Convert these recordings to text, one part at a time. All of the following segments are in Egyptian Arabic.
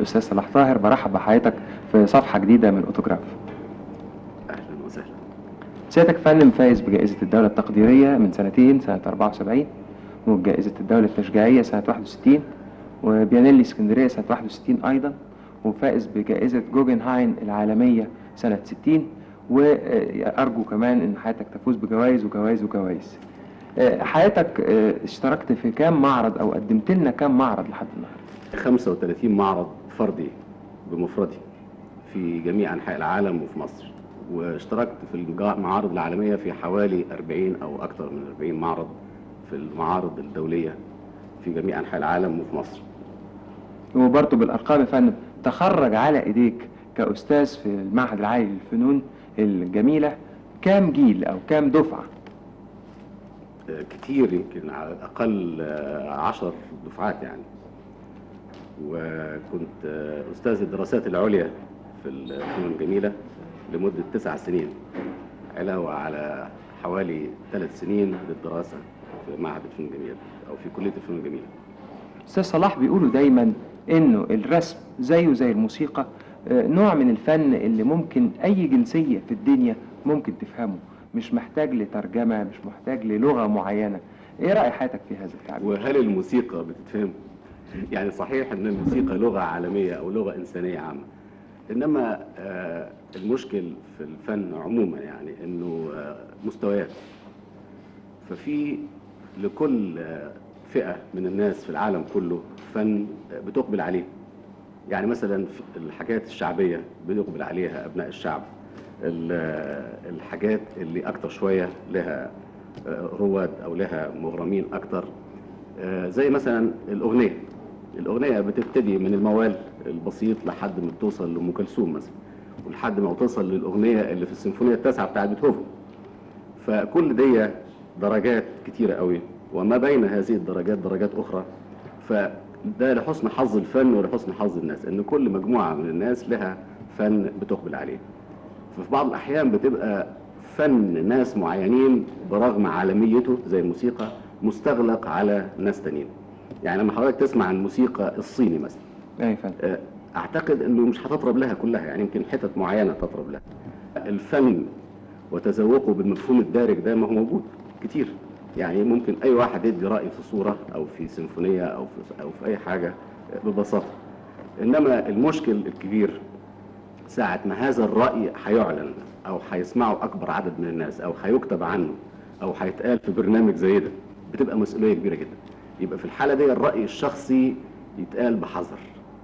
الاستاذ صلاح طاهر برحب بحضرتك في صفحه جديده من اوتوجراف اهلا وسهلا سيادتك فنان فايز بجائزه الدوله التقديريه من سنتين سنه 74 وبجائزه الدوله التشجيعيه سنه 61 وبيانيلي اسكندريه سنه 61 ايضا وفائز بجائزه جوجنهايم العالميه سنه 60 وارجو كمان ان حياتك تفوز بجوائز وجوائز وجوائز آه، حياتك آه، اشتركت في كام معرض او قدمت لنا كام معرض لحد النهارده 35 معرض فردي بمفردي في جميع انحاء العالم وفي مصر واشتركت في المعارض العالميه في حوالي 40 او اكثر من 40 معرض في المعارض الدوليه في جميع انحاء العالم وفي مصر وبرضه بالارقام يا فندم تخرج على ايديك كاستاذ في المعهد العالي للفنون الجميله كام جيل او كام دفعه آه، كتير يمكن على الاقل آه، عشر دفعات يعني وكنت آه، استاذ الدراسات العليا في الفنون الجميله لمده تسع سنين علاوه على حوالي ثلاث سنين للدراسه في معهد الفنون الجميله او في كليه الفنون الجميله استاذ صلاح بيقولوا دايما انه الرسم زيه زي الموسيقى آه، نوع من الفن اللي ممكن اي جنسيه في الدنيا ممكن تفهمه مش محتاج لترجمه مش محتاج للغه معينه ايه راي حياتك في هذا التعبير وهل الموسيقى بتتفهم؟ يعني صحيح ان الموسيقى لغه عالميه او لغه انسانيه عامه انما آه، المشكل في الفن عموما يعني انه آه، مستويات ففي لكل آه، فئه من الناس في العالم كله فن آه، بتقبل عليه يعني مثلا في الحاجات الشعبيه بيقبل عليها ابناء الشعب ال- آه، الحاجات اللي اكتر شويه لها آه، رواد او لها مغرمين اكتر آه، زي مثلا الاغنيه الاغنيه بتبتدي من الموال البسيط لحد ما توصل لام كلثوم مثلا ولحد ما توصل للاغنيه اللي في السيمفونيه التاسعه بتاعت بيتهوفن فكل دي درجات كتيره قوي وما بين هذه الدرجات درجات اخرى فده لحسن حظ الفن ولحسن حظ الناس ان كل مجموعه من الناس لها فن بتقبل عليه ففي بعض الاحيان بتبقى فن ناس معينين برغم عالميته زي الموسيقى مستغلق على ناس تانيين يعني لما حضرتك تسمع عن الموسيقى الصيني مثلا ايه يا فندم آه، اعتقد انه مش هتطرب لها كلها يعني يمكن حتت معينه تطرب لها الفن وتذوقه بالمفهوم الدارج ده ما هو موجود كتير يعني ممكن اي واحد يدي راي في صوره او في سيمفونيه او في او في اي حاجه آه، ببساطه انما المشكل الكبير ساعة ما هذا الرأي هيعلن أو هيسمعه أكبر عدد من الناس أو هيكتب عنه أو هيتقال في برنامج زي ده بتبقى مسؤولية كبيرة جدا يبقى في الحالة دي الرأي الشخصي يتقال بحذر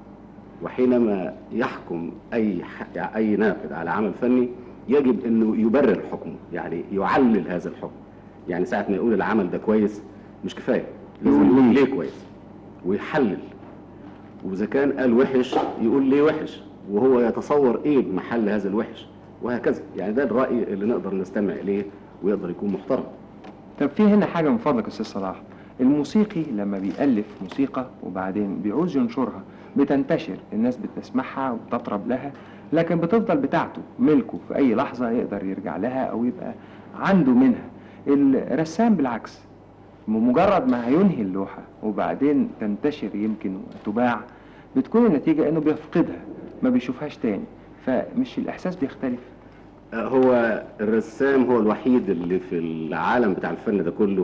وحينما يحكم أي ح... أي ناقد على عمل فني يجب إنه يبرر حكمه يعني يعلل هذا الحكم يعني ساعة ما يقول العمل ده كويس مش كفاية لازم يقول ليه كويس ويحلل واذا كان قال وحش يقول ليه وحش وهو يتصور ايه محل هذا الوحش وهكذا يعني ده الراي اللي نقدر نستمع اليه ويقدر يكون محترم طب في هنا حاجه من فضلك يا استاذ صلاح الموسيقي لما بيألف موسيقى وبعدين بيعوز ينشرها بتنتشر الناس بتسمعها وبتطرب لها لكن بتفضل بتاعته ملكه في اي لحظه يقدر يرجع لها او يبقى عنده منها الرسام بالعكس بمجرد ما هينهي اللوحه وبعدين تنتشر يمكن وتباع بتكون النتيجه انه بيفقدها ما بيشوفهاش تاني فمش الاحساس بيختلف آه، هو الرسام هو الوحيد اللي في العالم بتاع الفن ده كله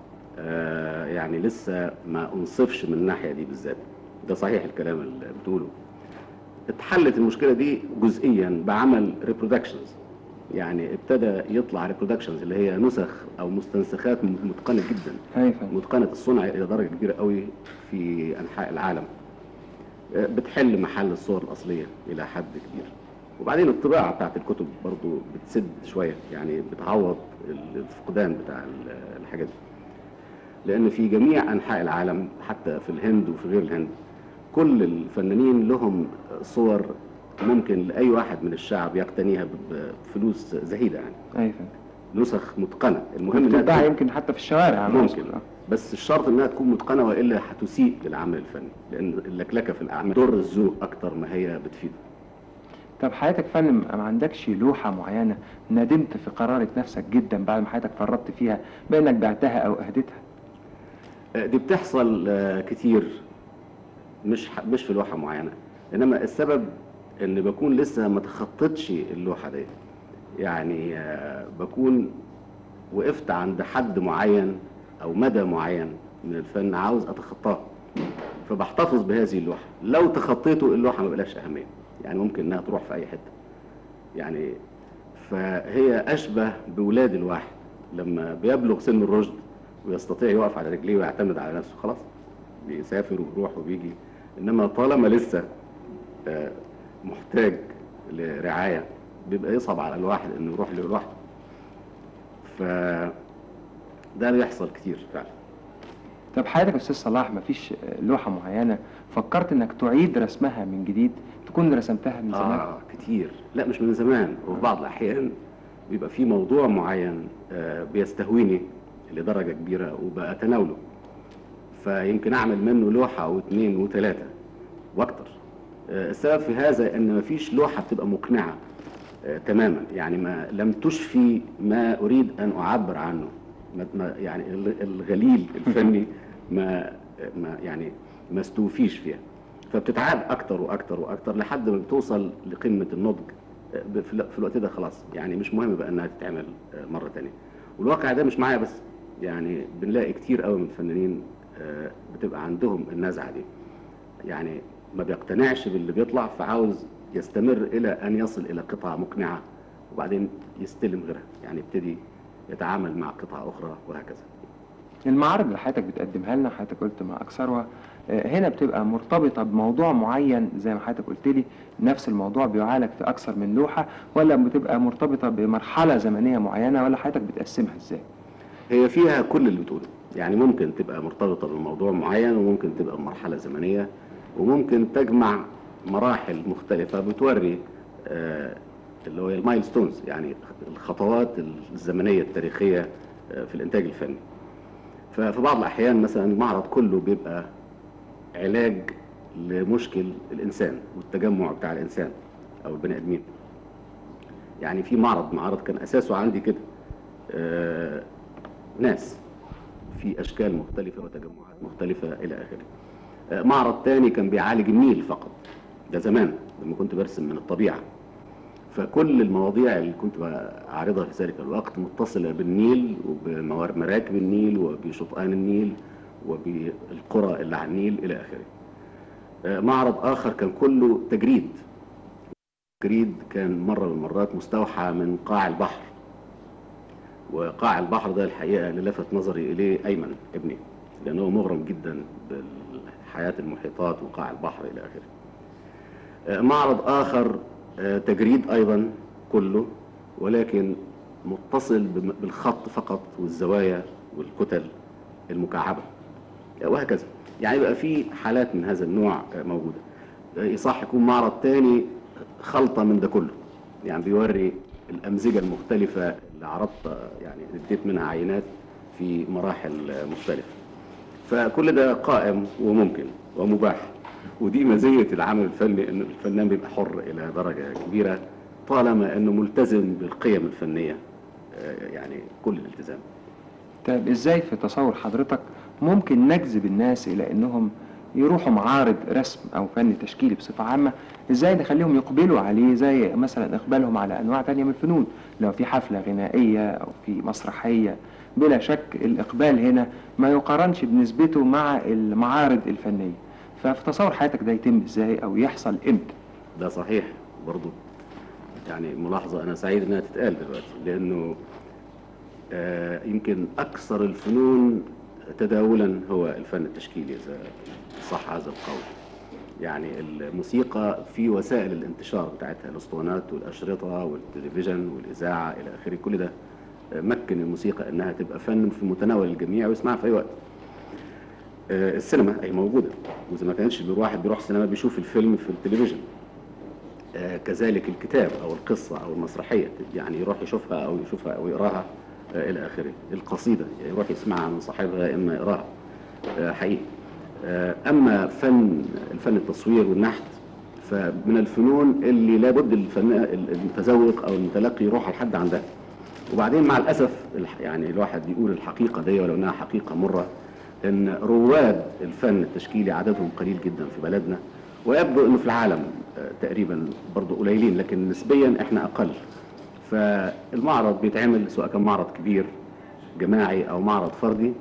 آه، يعني لسه ما انصفش من الناحيه دي بالذات ده صحيح الكلام اللي بتقوله اتحلت المشكله دي جزئيا بعمل ريبرودكشنز يعني ابتدى يطلع ريبرودكشنز اللي هي نسخ او مستنسخات متقنه جدا ايوه يا فندم. متقنه الصنع الى درجه كبيره قوي في انحاء العالم آه، بتحل محل الصور الاصليه الى حد كبير وبعدين الطباعه بتاعت الكتب برضو بتسد شويه يعني بتعوض الفقدان بتاع ال- الحاجات دي لان في جميع انحاء العالم حتى في الهند وفي غير الهند كل الفنانين لهم صور ممكن لاي واحد من الشعب يقتنيها ب- بفلوس زهيده يعني ايوه يا فندم. نسخ متقنه المهم انها بتتباع تكون- يمكن حتى في الشوارع أنا ممكن أقصد. بس الشرط انها تكون متقنه والا هتسيء للعمل الفني لان اللكلكه في الاعمال تضر الذوق اكتر ما هي بتفيده طب حياتك فن ما عندكش لوحة معينة ندمت في قرارة نفسك جدا بعد ما حياتك فرطت فيها بانك بعتها او اهدتها آه، دي بتحصل آه، كتير مش ح- مش في لوحه معينه انما السبب ان بكون لسه ما تخطيتش اللوحه دي يعني آه، بكون وقفت عند حد معين او مدى معين من الفن عاوز اتخطاه فبحتفظ بهذه اللوحه لو تخطيته اللوحه ما بلاش اهميه يعني ممكن انها تروح في اي حته يعني فهي اشبه بولاد الواحد لما بيبلغ سن الرشد ويستطيع يقف على رجليه ويعتمد على نفسه خلاص بيسافر ويروح وبيجي انما طالما لسه آه، محتاج لرعايه بيبقى يصعب على الواحد انه يروح لوحده ف ده بيحصل كتير فعلا طب حضرتك يا استاذ صلاح مفيش لوحه معينه فكرت انك تعيد رسمها من جديد تكون رسمتها من زمان اه كتير لا مش من زمان وفي بعض الاحيان بيبقى في موضوع معين آه، بيستهويني لدرجه كبيره وبتناوله فيمكن اعمل منه لوحه او اثنين وثلاثه واكتر آه، السبب في هذا ان مفيش لوحه بتبقى مقنعه آه، تماما يعني ما لم تشفي ما اريد ان اعبر عنه ما ما- يعني ال- الغليل الفني ما ما يعني ما استوفيش فيها فبتتعاد اكتر واكتر واكتر لحد ما بتوصل لقمه النضج آه، ب- في ال- في الوقت ده خلاص يعني مش مهم بقى انها تتعمل آه، مره تانية والواقع ده مش معايا بس يعني بنلاقي كتير قوي من الفنانين آه، بتبقى عندهم النزعه دي يعني ما بيقتنعش باللي بيطلع فعاوز يستمر الى ان يصل الى قطعه مقنعه وبعدين يستلم غيرها يعني يبتدي يتعامل مع قطعه اخرى وهكذا المعارض اللي حضرتك بتقدمها لنا حضرتك قلت مع اكثرها آه، هنا بتبقى مرتبطه بموضوع معين زي ما حضرتك قلت لي نفس الموضوع بيعالج في اكثر من لوحه ولا بتبقى مرتبطه بمرحله زمنيه معينه ولا حضرتك بتقسمها ازاي؟ هي فيها كل اللي بتقوله يعني ممكن تبقى مرتبطة بموضوع معين وممكن تبقى بمرحلة زمنية وممكن تجمع مراحل مختلفة بتوري آه، اللي هو المايلستونز يعني الخطوات الزمنية التاريخية آه، في الإنتاج الفني ففي بعض الأحيان مثلا المعرض كله بيبقى علاج لمشكل الإنسان والتجمع بتاع الإنسان أو البني آدمين يعني في معرض معرض كان أساسه عندي كده آه، ناس في اشكال مختلفه وتجمعات مختلفه الى اخره آه، معرض تاني كان بيعالج النيل فقط ده زمان لما كنت برسم من الطبيعه فكل المواضيع اللي كنت بعرضها في ذلك الوقت متصله بالنيل وبمراكب النيل وبشطآن النيل وبالقرى اللي على النيل الى اخره آه، معرض اخر كان كله تجريد تجريد كان مره من المرات مستوحى من قاع البحر وقاع البحر ده الحقيقه اللي لفت نظري اليه ايمن ابني لانه مغرم جدا بالحياه المحيطات وقاع البحر الى اخره. آه، معرض اخر آه، تجريد ايضا كله ولكن متصل بم- بالخط فقط والزوايا والكتل المكعبه آه، وهكذا يعني يبقى في حالات من هذا النوع آه، موجوده. آه، يصح يكون معرض تاني خلطه من ده كله يعني بيوري الأمزجة المختلفة اللي عرضت يعني اديت منها عينات في مراحل مختلفة فكل ده قائم وممكن ومباح ودي مزية العمل الفني ان الفنان بيبقى حر الى درجة كبيرة طالما انه ملتزم بالقيم الفنية آه، يعني كل الالتزام طيب ازاي في تصور حضرتك ممكن نجذب الناس الى انهم يروحوا معارض رسم او فن تشكيلي بصفه عامه ازاي نخليهم يقبلوا عليه زي مثلا اقبالهم على انواع تانية من الفنون لو في حفله غنائيه او في مسرحيه بلا شك الاقبال هنا ما يقارنش بنسبته مع المعارض الفنيه ففي تصور حياتك ده يتم ازاي او يحصل امتى ده صحيح برضو يعني ملاحظة أنا سعيد إنها تتقال دلوقتي لأنه آه، يمكن أكثر الفنون تداولا هو الفن التشكيلي إذا صح هذا القول يعني الموسيقى في وسائل الانتشار بتاعتها الاسطوانات والأشرطة والتلفزيون والإذاعة إلى آخره كل ده آه، مكن الموسيقى إنها تبقى فن في متناول الجميع ويسمعها في أي وقت آه، السينما أي موجودة وإذا ما كانش واحد بيروح السينما بيشوف الفيلم في التلفزيون آه، كذلك الكتاب او القصه او المسرحيه يعني يروح يشوفها او يشوفها او يقراها آه، الى اخره القصيده يعني يروح يسمعها من صاحبها اما يقراها آه، حقيقي آه، اما فن الفن التصوير والنحت فمن الفنون اللي لابد الفن المتذوق او المتلقي يروح لحد عندها وبعدين مع الاسف الح- يعني الواحد يقول الحقيقه دي ولو انها حقيقه مره ان رواد الفن التشكيلي عددهم قليل جدا في بلدنا ويبدو انه في العالم آه، تقريبا برضه قليلين لكن نسبيا احنا اقل فالمعرض بيتعمل سواء كان معرض كبير جماعي او معرض فردي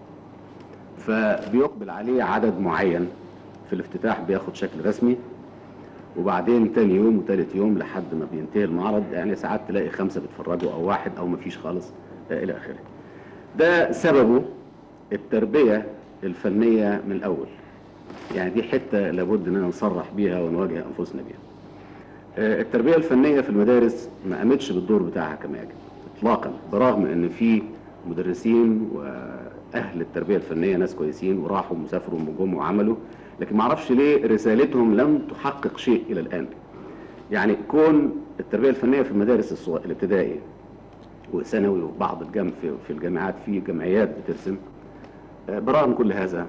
فبيقبل عليه عدد معين في الافتتاح بياخد شكل رسمي وبعدين تاني يوم وتالت يوم لحد ما بينتهي المعرض يعني ساعات تلاقي خمسة بيتفرجوا أو واحد أو مفيش خالص آه، إلى آخره ده سببه التربية الفنية من الأول يعني دي حتة لابد إننا نصرح بيها ونواجه أنفسنا بيها آه، التربية الفنية في المدارس ما قامتش بالدور بتاعها كما يجب إطلاقا برغم إن في مدرسين وأهل التربية الفنية ناس كويسين وراحوا وسافروا وجم وعملوا لكن ما اعرفش ليه رسالتهم لم تحقق شيء إلى الآن يعني كون التربية الفنية في المدارس الصغ- الابتدائي وثانوي وبعض الجام في, في الجامعات في جمعيات بترسم آه، برغم كل هذا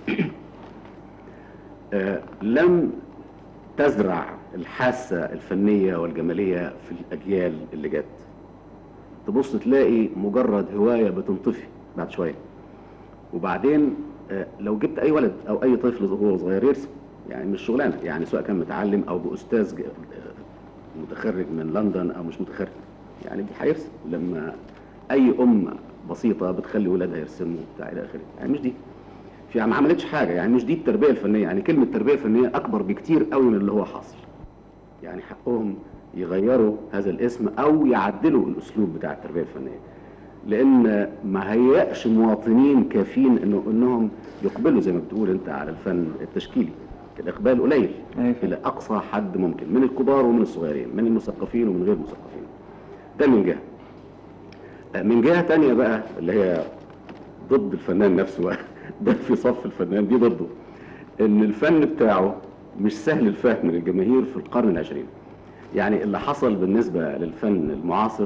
آه، لم تزرع الحاسة الفنية والجمالية في الأجيال اللي جت تبص تلاقي مجرد هواية بتنطفي بعد شوية وبعدين آه، لو جبت أي ولد أو أي طفل وهو صغير يرسم يعني مش شغلانة يعني سواء كان متعلم أو بأستاذ ج- آه، متخرج من لندن أو مش متخرج يعني هيرسم لما أي أم بسيطة بتخلي ولادها يرسموا بتاع إلى آخره يعني مش دي في ما عملتش حاجة يعني مش دي التربية الفنية يعني كلمة تربية فنية أكبر بكتير قوي من اللي هو حاصل يعني حقهم يغيروا هذا الاسم أو يعدلوا الأسلوب بتاع التربية الفنية لأن ما هيأش مواطنين كافيين إنه إنهم يقبلوا زي ما بتقول أنت على الفن التشكيلي الإقبال قليل أيوة. إلى أقصى حد ممكن من الكبار ومن الصغيرين من المثقفين ومن غير المثقفين ده من جهة من جهة تانية بقى اللي هي ضد الفنان نفسه بقى ده في صف الفنان دي ضده ان الفن بتاعه مش سهل الفهم للجماهير في القرن العشرين يعني اللي حصل بالنسبة للفن المعاصر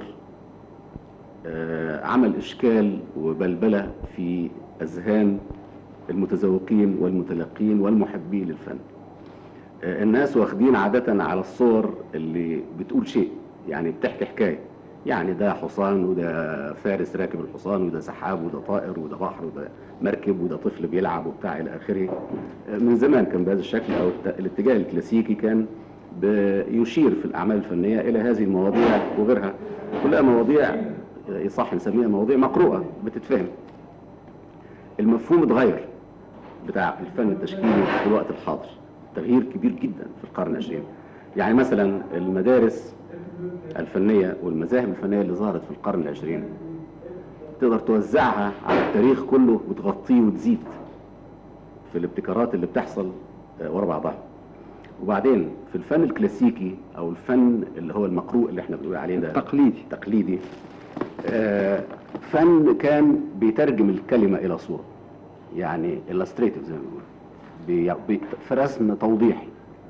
آه، عمل إشكال وبلبلة في أذهان المتذوقين والمتلقين والمحبين للفن آه، الناس واخدين عادة على الصور اللي بتقول شيء يعني بتحكي حكاية يعني ده حصان وده فارس راكب الحصان وده سحاب وده طائر وده بحر وده مركب وده طفل بيلعب وبتاع إلى آخره آه، من زمان كان بهذا الشكل أو الت- الاتجاه الكلاسيكي كان بيشير في الأعمال الفنية إلى هذه المواضيع وغيرها كلها مواضيع يصح نسميها مواضيع مقروءة بتتفهم المفهوم اتغير بتاع الفن التشكيلي في الوقت الحاضر تغيير كبير جدا في القرن العشرين يعني مثلا المدارس الفنية والمذاهب الفنية اللي ظهرت في القرن العشرين تقدر توزعها على التاريخ كله وتغطيه وتزيد في الابتكارات اللي بتحصل آه، ورا بعضها وبعدين في الفن الكلاسيكي او الفن اللي هو المقروء اللي احنا بنقول عليه ده تقليدي تقليدي آه، فن كان بيترجم الكلمة إلى صورة يعني illustrative زي ما بيقولوا بي- بي- في رسم توضيحي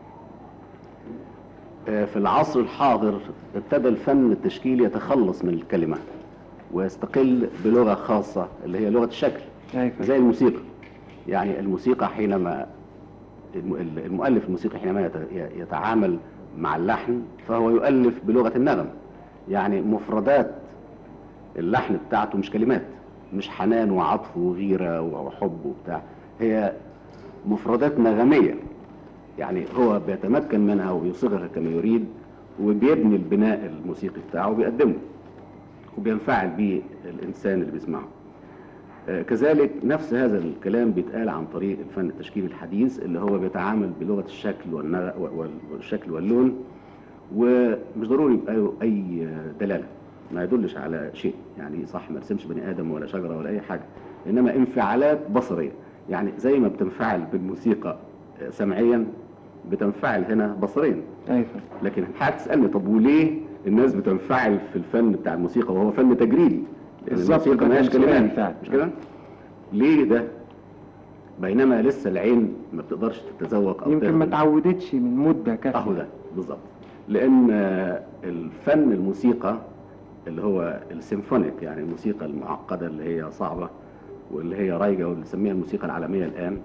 آه، في العصر الحاضر ابتدى الفن التشكيلي يتخلص من الكلمة ويستقل بلغة خاصة اللي هي لغة الشكل أيوة. زي الموسيقى يعني الموسيقى حينما الم- المؤلف الموسيقي حينما يت- ي- يتعامل مع اللحن فهو يؤلف بلغة النغم يعني مفردات اللحن بتاعته مش كلمات مش حنان وعطف وغيرة وحب وبتاع هي مفردات نغمية يعني هو بيتمكن منها وبيصيغها كما يريد وبيبني البناء الموسيقي بتاعه وبيقدمه وبينفعل بيه الإنسان اللي بيسمعه آه، كذلك نفس هذا الكلام بيتقال عن طريق الفن التشكيلي الحديث اللي هو بيتعامل بلغة الشكل والنغ... وال- والشكل واللون ومش ضروري يبقى له أي دلالة ما يدلش على شيء يعني صح ما رسمش بني آدم ولا شجرة ولا أي حاجة إنما انفعالات بصرية يعني زي ما بتنفعل بالموسيقى آه، سمعيا بتنفعل هنا بصريا أيوة. لكن هتسألني طب وليه الناس بتنفعل في الفن بتاع الموسيقى وهو فن تجريدي لأن بالظبط، الموسيقى ده ما هياش كان سؤالي كلمات فعلا. مش كده؟ ليه ده؟ بينما لسه العين ما بتقدرش تتذوق او يمكن ما تهضم. تعودتش من مدة كافية اهو ده بالظبط لان آه، الفن الموسيقى اللي هو السيمفونيك يعني الموسيقى المعقده اللي هي صعبه واللي هي رايجه واللي بنسميها الموسيقى العالميه الان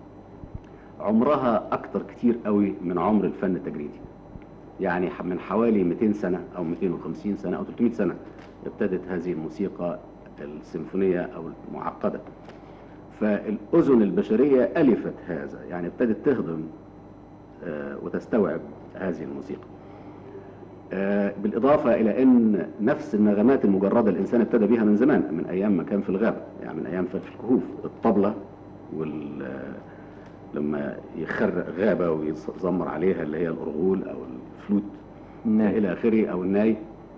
عمرها اكتر كتير قوي من عمر الفن التجريدي يعني ح- من حوالي 200 سنه او 250 سنه او 300 سنه ابتدت هذه الموسيقى السيمفونيه او المعقده فالاذن البشريه الفت هذا يعني ابتدت تهضم آه، وتستوعب هذه الموسيقى آه، بالإضافة إلى أن نفس النغمات المجردة الإنسان ابتدى بها من زمان من أيام ما كان في الغابة يعني من أيام في الكهوف الطبلة وال آه، لما يخرق غابة ويزمر عليها اللي هي الأرغول أو الفلوت نعم. إلى آخره أو الناي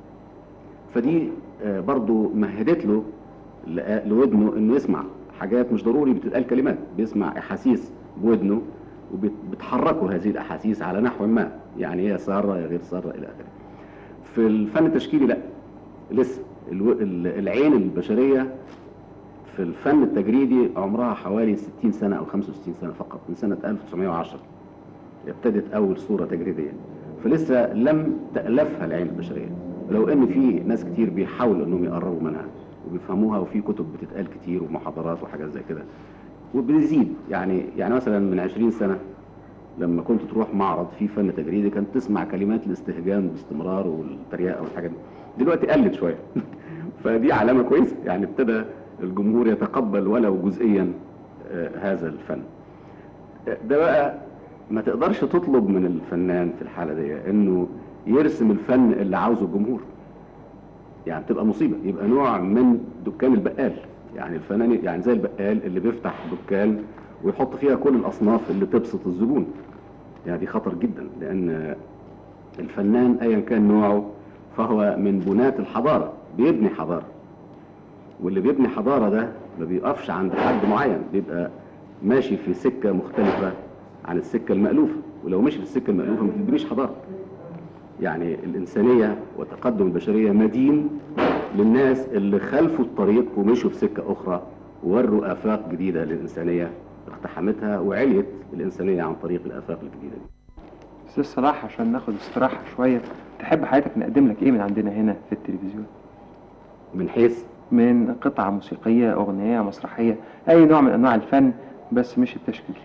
فدي آه، برضو مهدت له لق- لودنه انه يسمع حاجات مش ضروري بتتقال كلمات بيسمع احاسيس بودنه وبتحركه هذه الاحاسيس على نحو ما يعني هي ساره يا غير ساره الى اخره في الفن التشكيلي لا لسه الو- ال- العين البشريه في الفن التجريدي عمرها حوالي 60 سنه او 65 سنه فقط من سنه 1910 ابتدت اول صوره تجريديه فلسه لم تالفها العين البشريه ولو ان في ناس كتير بيحاولوا انهم يقربوا منها وبيفهموها وفي كتب بتتقال كتير ومحاضرات وحاجات زي كده وبيزيد يعني يعني مثلا من 20 سنه لما كنت تروح معرض فيه فن تجريدي كانت تسمع كلمات الاستهجان باستمرار والتريقه والحاجات دي دلوقتي قلت شويه فدي علامه كويسه يعني ابتدى الجمهور يتقبل ولو جزئيا آه، هذا الفن ده بقى ما تقدرش تطلب من الفنان في الحالة دي انه يرسم الفن اللي عاوزه الجمهور يعني بتبقى مصيبة يبقى نوع من دكان البقال يعني الفنان يعني زي البقال اللي بيفتح دكان ويحط فيها كل الاصناف اللي تبسط الزبون يعني دي خطر جدا لان الفنان ايا كان نوعه فهو من بناة الحضارة بيبني حضارة واللي بيبني حضارة ده ما بيقفش عند حد معين بيبقى ماشي في سكة مختلفة عن السكة المألوفة ولو مشي في السكة المألوفة ما تبنيش حضارة يعني الإنسانية وتقدم البشرية مدين للناس اللي خلفوا الطريق ومشوا في سكة أخرى ووروا آفاق جديدة للإنسانية اقتحمتها وعليت الإنسانية عن طريق الآفاق الجديدة دي استاذ صلاح عشان ناخد استراحه شويه تحب حضرتك نقدم لك ايه من عندنا هنا في التلفزيون من حيث من قطعه موسيقيه اغنيه مسرحيه اي نوع من انواع الفن بس مش التشكيل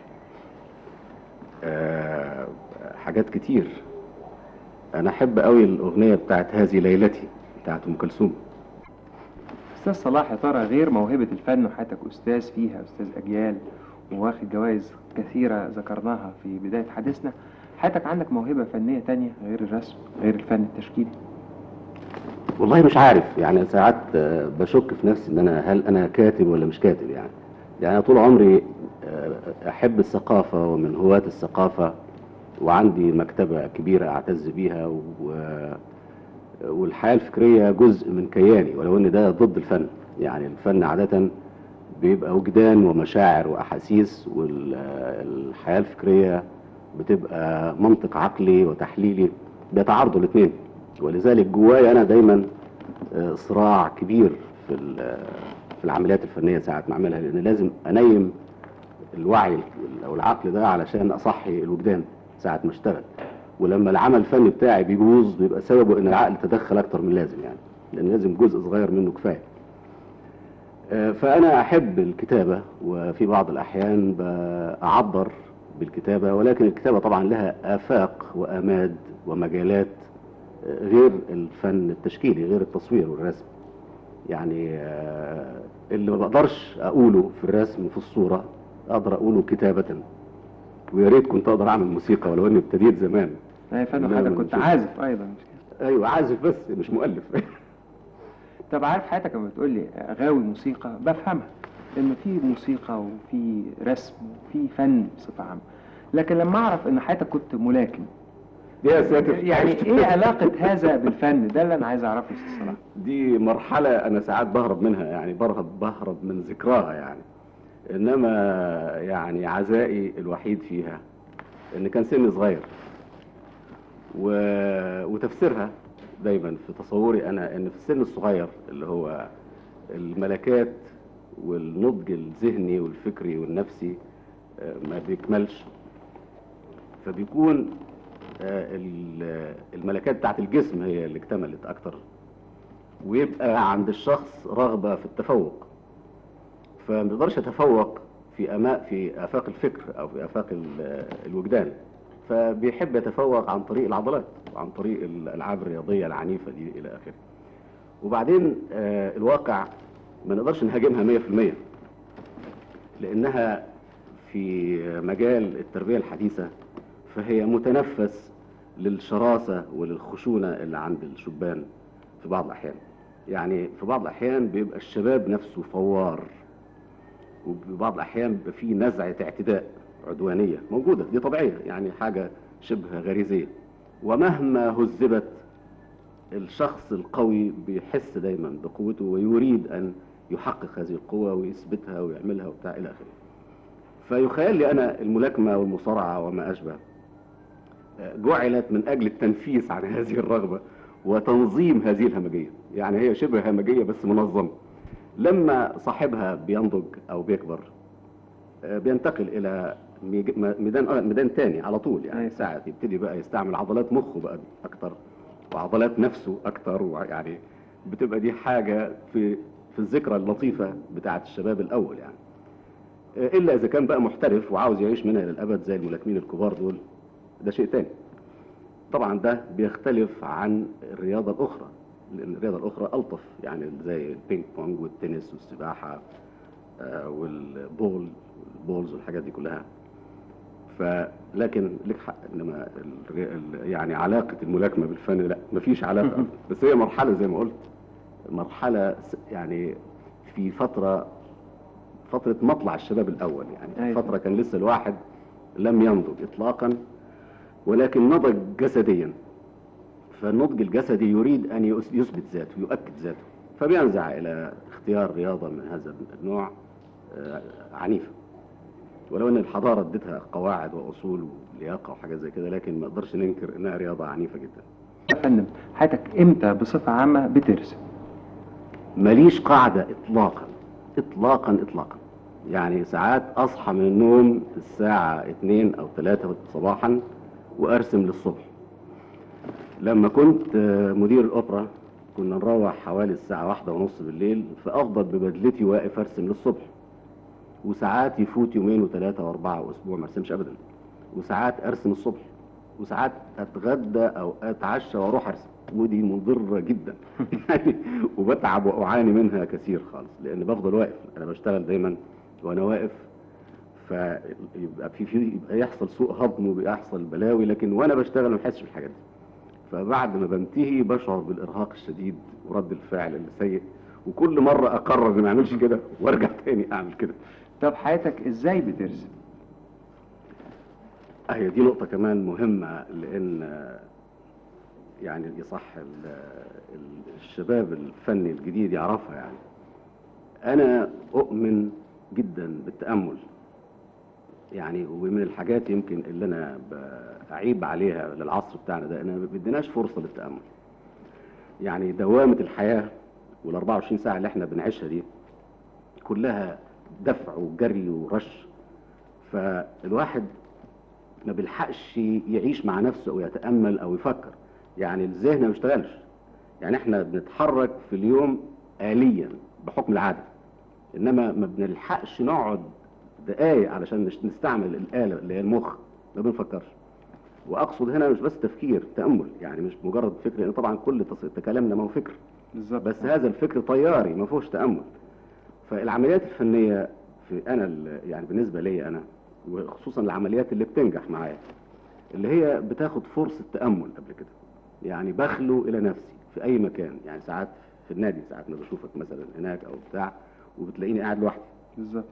آه، حاجات كتير انا احب قوي الاغنيه بتاعت هذه ليلتي بتاعت ام كلثوم استاذ صلاح يا ترى غير موهبه الفن وحياتك استاذ فيها استاذ اجيال وواخد جوائز كثيره ذكرناها في بدايه حديثنا حياتك عندك موهبه فنيه تانية غير الرسم غير الفن التشكيلي والله مش عارف يعني ساعات آه، بشك في نفسي ان انا هل انا كاتب ولا مش كاتب يعني يعني أنا طول عمري آه، احب الثقافه ومن هواة الثقافه وعندي مكتبه كبيره اعتز بيها و... والحياه الفكريه جزء من كياني ولو ان ده ضد الفن يعني الفن عاده بيبقى وجدان ومشاعر واحاسيس والحياه الفكريه بتبقى منطق عقلي وتحليلي بيتعارضوا الاثنين ولذلك جوايا انا دايما آه، صراع كبير في ال- في العمليات الفنيه ساعه ما اعملها لان لازم انيم الوعي او العقل ده علشان اصحي الوجدان ساعه ما اشتغل ولما العمل الفني بتاعي بيبوظ بيبقى سببه ان العقل تدخل اكتر من لازم يعني لان لازم جزء صغير منه كفايه آه، فانا احب الكتابه وفي بعض الاحيان بعبر بالكتابه ولكن الكتابه طبعا لها افاق واماد ومجالات آه، غير الفن التشكيلي غير التصوير والرسم يعني آه، اللي ما بقدرش اقوله في الرسم وفي الصوره اقدر اقوله كتابه ويا ريت كنت اقدر اعمل موسيقى ولو اني ابتديت زمان يا فن لا، حضرتك ما كنت نشوف. عازف ايضا مش كده ايوه عازف بس مش مؤلف طب عارف حياتك لما بتقول لي غاوي موسيقى بفهمها ان في موسيقى وفي رسم وفي فن بصفه عامه لكن لما اعرف ان حياتك كنت ملاكم يا ساتر يعني ايه علاقه هذا بالفن ده اللي انا عايز اعرفه يا استاذ صلاح دي مرحلة أنا ساعات بهرب منها يعني بهرب بهرب من ذكراها يعني إنما يعني عزائي الوحيد فيها إن كان سني صغير و... وتفسيرها دايما في تصوري أنا إن في السن الصغير اللي هو الملكات والنضج الذهني والفكري والنفسي آه، ما بيكملش فبيكون آه، ال- الملكات بتاعت الجسم هي اللي اكتملت أكتر ويبقى عند الشخص رغبة في التفوق فما بيقدرش يتفوق في أماء في آفاق الفكر أو في آفاق ال- الوجدان فبيحب يتفوق عن طريق العضلات وعن طريق الألعاب الرياضية العنيفة دي إلى آخره وبعدين آه، الواقع ما نقدرش نهاجمها 100% لأنها في مجال التربية الحديثة فهي متنفس للشراسة وللخشونة اللي عند الشبان في بعض الأحيان يعني في بعض الأحيان بيبقى الشباب نفسه فوار وفي بعض الأحيان بيبقى فيه نزعة اعتداء عدوانية موجودة دي طبيعية يعني حاجة شبه غريزية ومهما هذبت الشخص القوي بيحس دايما بقوته ويريد أن يحقق هذه القوة ويثبتها ويعملها وبتاع إلى آخره فيخيل لي أنا الملاكمة والمصارعة وما أشبه جعلت من أجل التنفيس عن هذه الرغبة وتنظيم هذه الهمجية يعني هي شبه همجية بس منظمة لما صاحبها بينضج أو بيكبر آه، بينتقل إلى ميج- م- ميدان آه، ميدان تاني على طول يعني أيوة. ساعة يبتدي بقى يستعمل عضلات مخه بقى أكتر وعضلات نفسه أكتر ويعني بتبقى دي حاجة في في الذكرى اللطيفة بتاعة الشباب الأول يعني آه، إلا إذا كان بقى محترف وعاوز يعيش منها للأبد زي الملاكمين الكبار دول ده شيء تاني طبعا ده بيختلف عن الرياضة الأخرى لأن الرياضة الأخرى ألطف يعني زي البينج بونج والتنس والسباحة آه، والبول والبولز والحاجات دي كلها فلكن لك حق انما الري- ال- يعني علاقه الملاكمه بالفن لا مفيش علاقه بس هي مرحله زي ما قلت مرحله س- يعني في فتره فتره مطلع الشباب الاول يعني أيوة. فتره كان لسه الواحد لم ينضج اطلاقا ولكن نضج جسديا فالنضج الجسدي يريد ان يس- يثبت ذاته يؤكد ذاته فبينزع الى اختيار رياضه من هذا النوع آه، عنيفه ولو ان الحضاره ادتها قواعد واصول ولياقه وحاجات زي كده لكن ما نقدرش ننكر انها رياضه عنيفه جدا يا فندم حياتك امتى بصفة عامة بترسم ماليش قاعده اطلاقا اطلاقا اطلاقا يعني ساعات اصحى من النوم الساعه 2 او 3 صباحا وارسم للصبح لما كنت آه، مدير الاوبرا كنا نروح حوالي الساعه واحدة ونص بالليل فافضل ببدلتي واقف ارسم للصبح وساعات يفوت يومين وثلاثة وأربعة وأسبوع ما أرسمش أبدا وساعات أرسم الصبح وساعات أتغدى أو أتعشى وأروح أرسم ودي مضرة جدا يعني وبتعب وأعاني منها كثير خالص لأن بفضل واقف أنا بشتغل دايما وأنا واقف فيبقى في في يبقى يحصل سوء هضم وبيحصل بلاوي لكن وأنا بشتغل ما بحسش بالحاجات دي فبعد ما بنتهي بشعر بالإرهاق الشديد ورد الفعل السيء وكل مرة أقرر إني ما أعملش كده وأرجع تاني أعمل كده طب حياتك ازاي بترسم هي دي نقطة كمان مهمة لأن آه، يعني يصح ال- ال- الشباب الفني الجديد يعرفها يعني أنا أؤمن جدا بالتأمل يعني ومن الحاجات يمكن اللي أنا أعيب عليها للعصر بتاعنا ده إن ما بدناش فرصة للتأمل يعني دوامة الحياة وال 24 ساعة اللي احنا بنعيشها دي كلها دفع وجري ورش فالواحد ما بيلحقش يعيش مع نفسه او يتامل او يفكر يعني الذهن ما بيشتغلش يعني احنا بنتحرك في اليوم آليا بحكم العاده انما ما بنلحقش نقعد دقايق علشان نش- نستعمل الآلة اللي هي المخ ما بنفكرش واقصد هنا مش بس تفكير تامل يعني مش مجرد فكر لان طبعا كل تص- كلامنا ما هو فكر بالظبط بس هذا الفكر طياري ما فيهوش تامل فالعمليات الفنيه في انا ال- يعني بالنسبه لي انا وخصوصا العمليات اللي بتنجح معايا اللي هي بتاخد فرصه تامل قبل كده يعني بخلو الى نفسي في اي مكان يعني ساعات في النادي ساعات ما بشوفك مثلا هناك او بتاع وبتلاقيني قاعد لوحدي بالظبط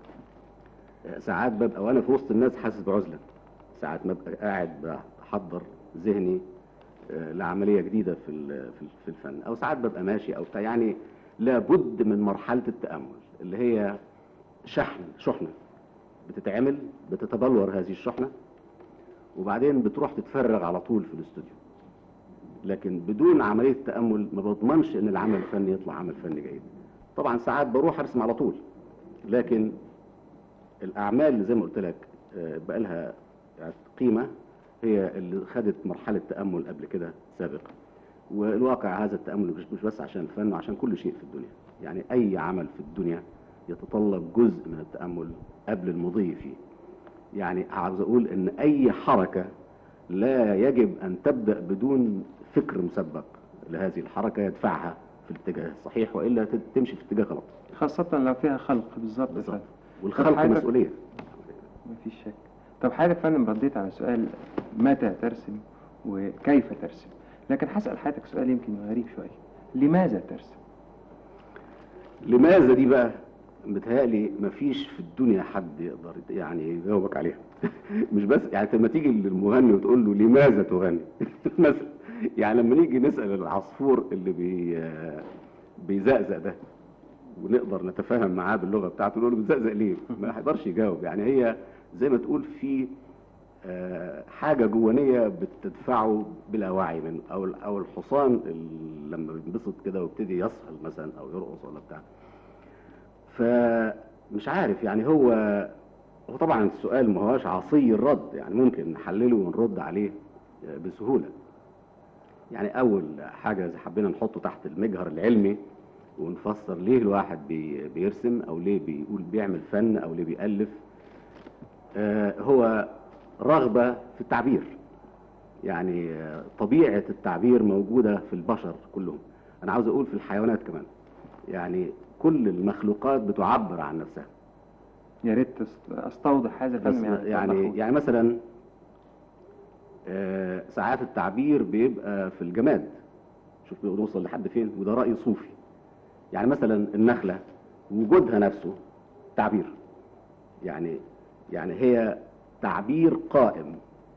ساعات ببقى وانا في وسط الناس حاسس بعزله ساعات ما ببقى قاعد بحضر ذهني آه، لعمليه جديده في ال- في ال- في الفن او ساعات ببقى ماشي او بتاع يعني لابد من مرحله التامل اللي هي شحن شحنه بتتعمل بتتبلور هذه الشحنه وبعدين بتروح تتفرغ على طول في الاستوديو لكن بدون عمليه تامل ما بضمنش ان العمل الفني يطلع عمل فني جيد طبعا ساعات بروح ارسم على طول لكن الاعمال اللي زي ما قلت لك آه، بقى لها يعني قيمه هي اللي خدت مرحله تامل قبل كده سابقا والواقع هذا التامل مش مش بس عشان الفن وعشان كل شيء في الدنيا يعني اي عمل في الدنيا يتطلب جزء من التامل قبل المضي فيه يعني عاوز اقول ان اي حركه لا يجب ان تبدا بدون فكر مسبق لهذه الحركه يدفعها في الاتجاه الصحيح والا تت- تمشي في اتجاه غلط خاصة لو فيها خلق بالظبط يا بالظبط فندم. والخلق حضرتك- مسؤوليه مفيش شك طب حضرتك يا فندم رديت على سؤال متى ترسم وكيف ترسم لكن هسأل حضرتك سؤال يمكن غريب شوية لماذا ترسم؟ لماذا دي بقى متهيألي مفيش في الدنيا حد يقدر يعني يجاوبك عليها مش بس يعني لما تيجي للمغني وتقول له لماذا تغني مثلا يعني لما نيجي نسأل العصفور اللي بي بيزقزق ده ونقدر نتفاهم معاه باللغه بتاعته نقول له بتزقزق ليه؟ ما هيقدرش يجاوب يعني هي زي ما تقول في آه، حاجه جوانيه بتدفعه بلا وعي من او او الحصان اللي لما بينبسط كده ويبتدي يسهل مثلا او يرقص ولا بتاع فمش عارف يعني هو هو طبعا السؤال ما هوش عصي الرد يعني ممكن نحلله ونرد عليه آه، بسهوله يعني اول حاجه اذا حبينا نحطه تحت المجهر العلمي ونفسر ليه الواحد بي بيرسم او ليه بيقول بيعمل فن او ليه بيألف آه هو رغبة في التعبير يعني آه طبيعة التعبير موجودة في البشر كلهم انا عاوز اقول في الحيوانات كمان يعني كل المخلوقات بتعبر عن نفسها يا ريت تست- استوضح هذا بس الفيلم يعني توضحه. يعني مثلا آه، ساعات التعبير بيبقى في الجماد شوف بنوصل لحد فين وده رأي صوفي يعني مثلا النخلة وجودها نفسه تعبير يعني يعني هي تعبير قائم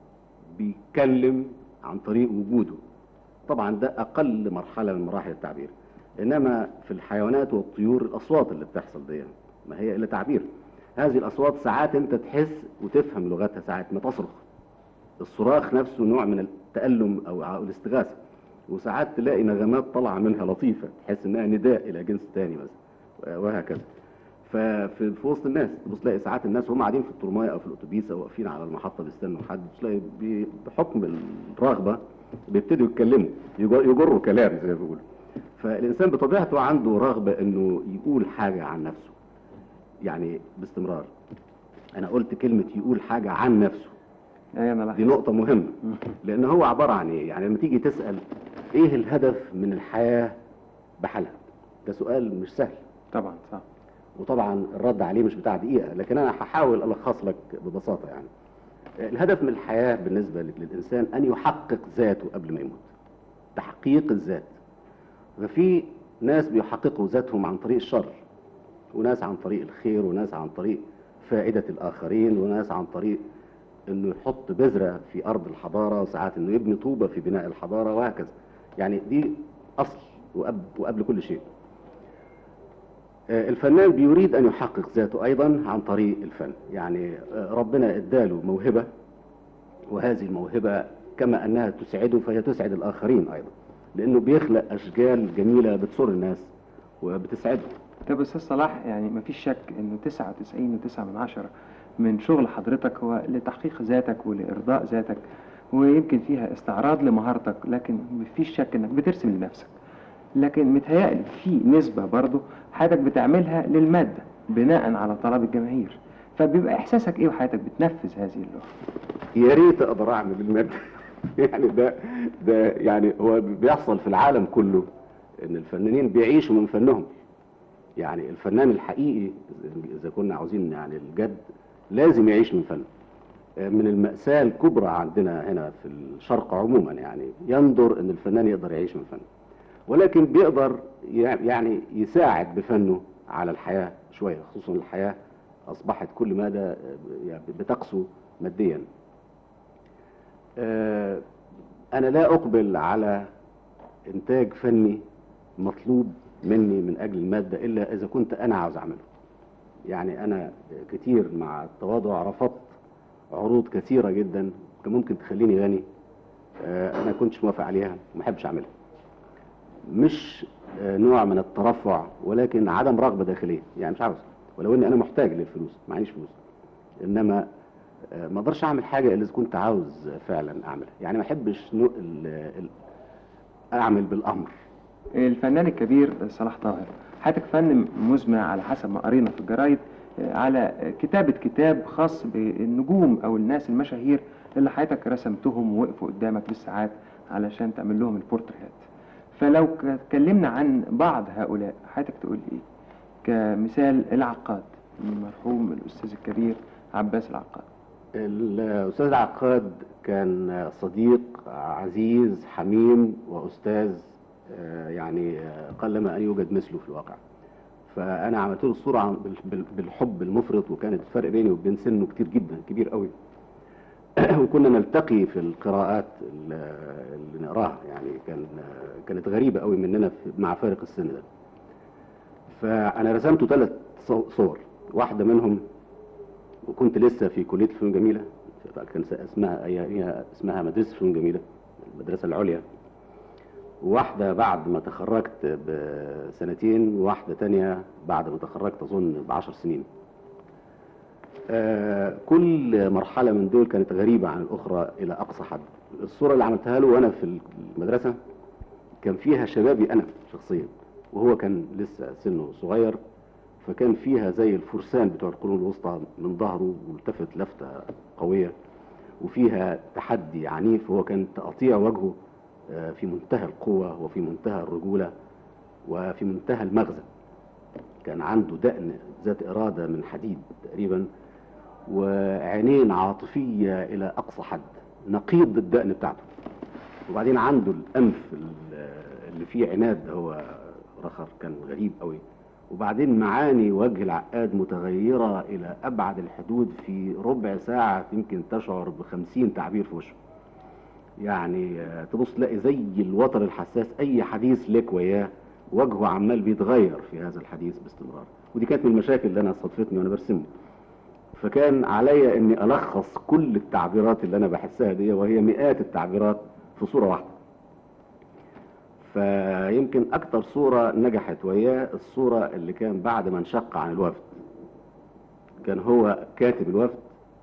بيتكلم عن طريق وجوده طبعا ده أقل مرحلة من مراحل التعبير إنما في الحيوانات والطيور الأصوات اللي بتحصل دي ما هي إلا تعبير هذه الأصوات ساعات أنت تحس وتفهم لغتها ساعات ما تصرخ الصراخ نفسه نوع من التألم أو أو الاستغاثة وساعات تلاقي نغمات طالعة منها لطيفة تحس إنها نداء إلى جنس تاني مثلا وهكذا ففي في وسط الناس تبص تلاقي ساعات الناس وهم قاعدين في الترماية أو في الأتوبيس أو واقفين على المحطة بيستنوا حد تلاقي بي- بحكم الرغبة بيبتدوا يتكلموا يجر- يجروا كلام زي ما بيقولوا فالإنسان بطبيعته عنده رغبة إنه يقول حاجة عن نفسه يعني باستمرار أنا قلت كلمة يقول حاجة عن نفسه ايوه انا دي لاحظت نقطة مهمة لأن هو عبارة عن إيه؟ يعني لما تيجي تسأل إيه الهدف من الحياة بحالها؟ ده سؤال مش سهل طبعا صح وطبعا الرد عليه مش بتاع دقيقة لكن أنا هحاول ألخص لك ببساطة يعني الهدف من الحياة بالنسبة للإنسان أن يحقق ذاته قبل ما يموت تحقيق الذات ففي ناس بيحققوا ذاتهم عن طريق الشر وناس عن طريق الخير وناس عن طريق فائدة الآخرين وناس عن طريق انه يحط بذرة في ارض الحضارة وساعات انه يبني طوبة في بناء الحضارة وهكذا يعني دي اصل وقبل, وقبل كل شيء آه، الفنان بيريد ان يحقق ذاته ايضا عن طريق الفن يعني آه، ربنا اداله موهبة وهذه الموهبة كما انها تسعده فهي تسعد الاخرين ايضا لانه بيخلق اشكال جميلة بتسر الناس وبتسعدهم طب استاذ صلاح يعني ما فيش شك انه 99 و9 من عشرة من شغل حضرتك هو لتحقيق ذاتك ولارضاء ذاتك ويمكن فيها استعراض لمهارتك لكن ما فيش شك انك بترسم لنفسك لكن متهيألي في نسبة برضو حياتك بتعملها للمادة بناء على طلب الجماهير فبيبقى احساسك ايه وحياتك بتنفذ هذه اللغة يا ريت اقدر اعمل المادة يعني ده ده يعني هو بيحصل في العالم كله ان الفنانين بيعيشوا من فنهم يعني الفنان الحقيقي اذا كنا عاوزين يعني الجد لازم يعيش من فنه آه، من المأساة الكبرى عندنا هنا في الشرق عموما يعني يندر ان الفنان يقدر يعيش من فنه ولكن بيقدر يع- يعني يساعد بفنه على الحياة شوية خصوصا الحياة أصبحت كل مدى آه، يعني بتقسو ماديا آه، أنا لا أقبل على إنتاج فني مطلوب مني من أجل المادة إلا إذا كنت أنا عاوز أعمله يعني أنا كتير مع التواضع رفضت عروض كثيرة جدا كان ممكن تخليني غني آه، أنا كنتش موافق عليها وما أحبش أعملها مش آه، نوع من الترفع ولكن عدم رغبة داخلية يعني مش عاوز ولو اني انا محتاج للفلوس معيش فلوس انما آه، ما اقدرش اعمل حاجة الا اذا كنت عاوز فعلا اعملها يعني ما احبش نوع ال- ال- اعمل بالامر الفنان الكبير صلاح طاهر حياتك فن مزمع على حسب ما قرينا في الجرايد آه، على كتابة كتاب خاص بالنجوم أو الناس المشاهير اللي حياتك رسمتهم ووقفوا قدامك بالساعات علشان تعمل لهم البورتريهات فلو ك- اتكلمنا عن بعض هؤلاء حياتك تقول إيه كمثال العقاد المرحوم الأستاذ الكبير عباس العقاد الأستاذ العقاد كان صديق عزيز حميم وأستاذ آه، يعني آه، قلما أن يوجد مثله في الواقع فأنا عملت له الصورة عن- بال- بال- بالحب المفرط وكانت الفرق بيني وبين سنه كتير جدا كبير قوي وكنا نلتقي في القراءات ال- اللي نقراها يعني كان كانت غريبة قوي مننا في- مع فارق السن ده فأنا رسمته ثلاث صور واحدة منهم وكنت لسه في كلية الفنون الجميلة كان اسمها أيامها اسمها مدرسة الفنون الجميلة المدرسة العليا واحدة بعد ما تخرجت بسنتين وواحدة تانية بعد ما تخرجت أظن بعشر سنين آه، كل مرحلة من دول كانت غريبة عن الأخرى إلى أقصى حد الصورة اللي عملتها له وأنا في المدرسة كان فيها شبابي أنا شخصيا وهو كان لسه سنه صغير فكان فيها زي الفرسان بتوع القرون الوسطى من ظهره ملتفت لفتة قوية وفيها تحدي عنيف وهو كان تقطيع وجهه آه، في منتهى القوة وفي منتهى الرجولة وفي منتهى المغزى كان عنده دقن ذات إرادة من حديد تقريبا وعينين عاطفية إلى أقصى حد نقيض الدقن بتاعته وبعدين عنده الأنف ال- اللي فيه عناد هو رخر كان غريب قوي وبعدين معاني وجه العقاد متغيرة إلى أبعد الحدود في ربع ساعة يمكن تشعر بخمسين تعبير في وشه يعني آه، تبص تلاقي زي الوتر الحساس أي حديث لك وياه وجهه عمال بيتغير في هذا الحديث باستمرار ودي كانت من المشاكل اللي أنا صدفتني وأنا برسمه فكان عليا اني الخص كل التعبيرات اللي انا بحسها دي وهي مئات التعبيرات في صوره واحده فيمكن اكتر صوره نجحت وياه الصوره اللي كان بعد ما انشق عن الوفد كان هو كاتب الوفد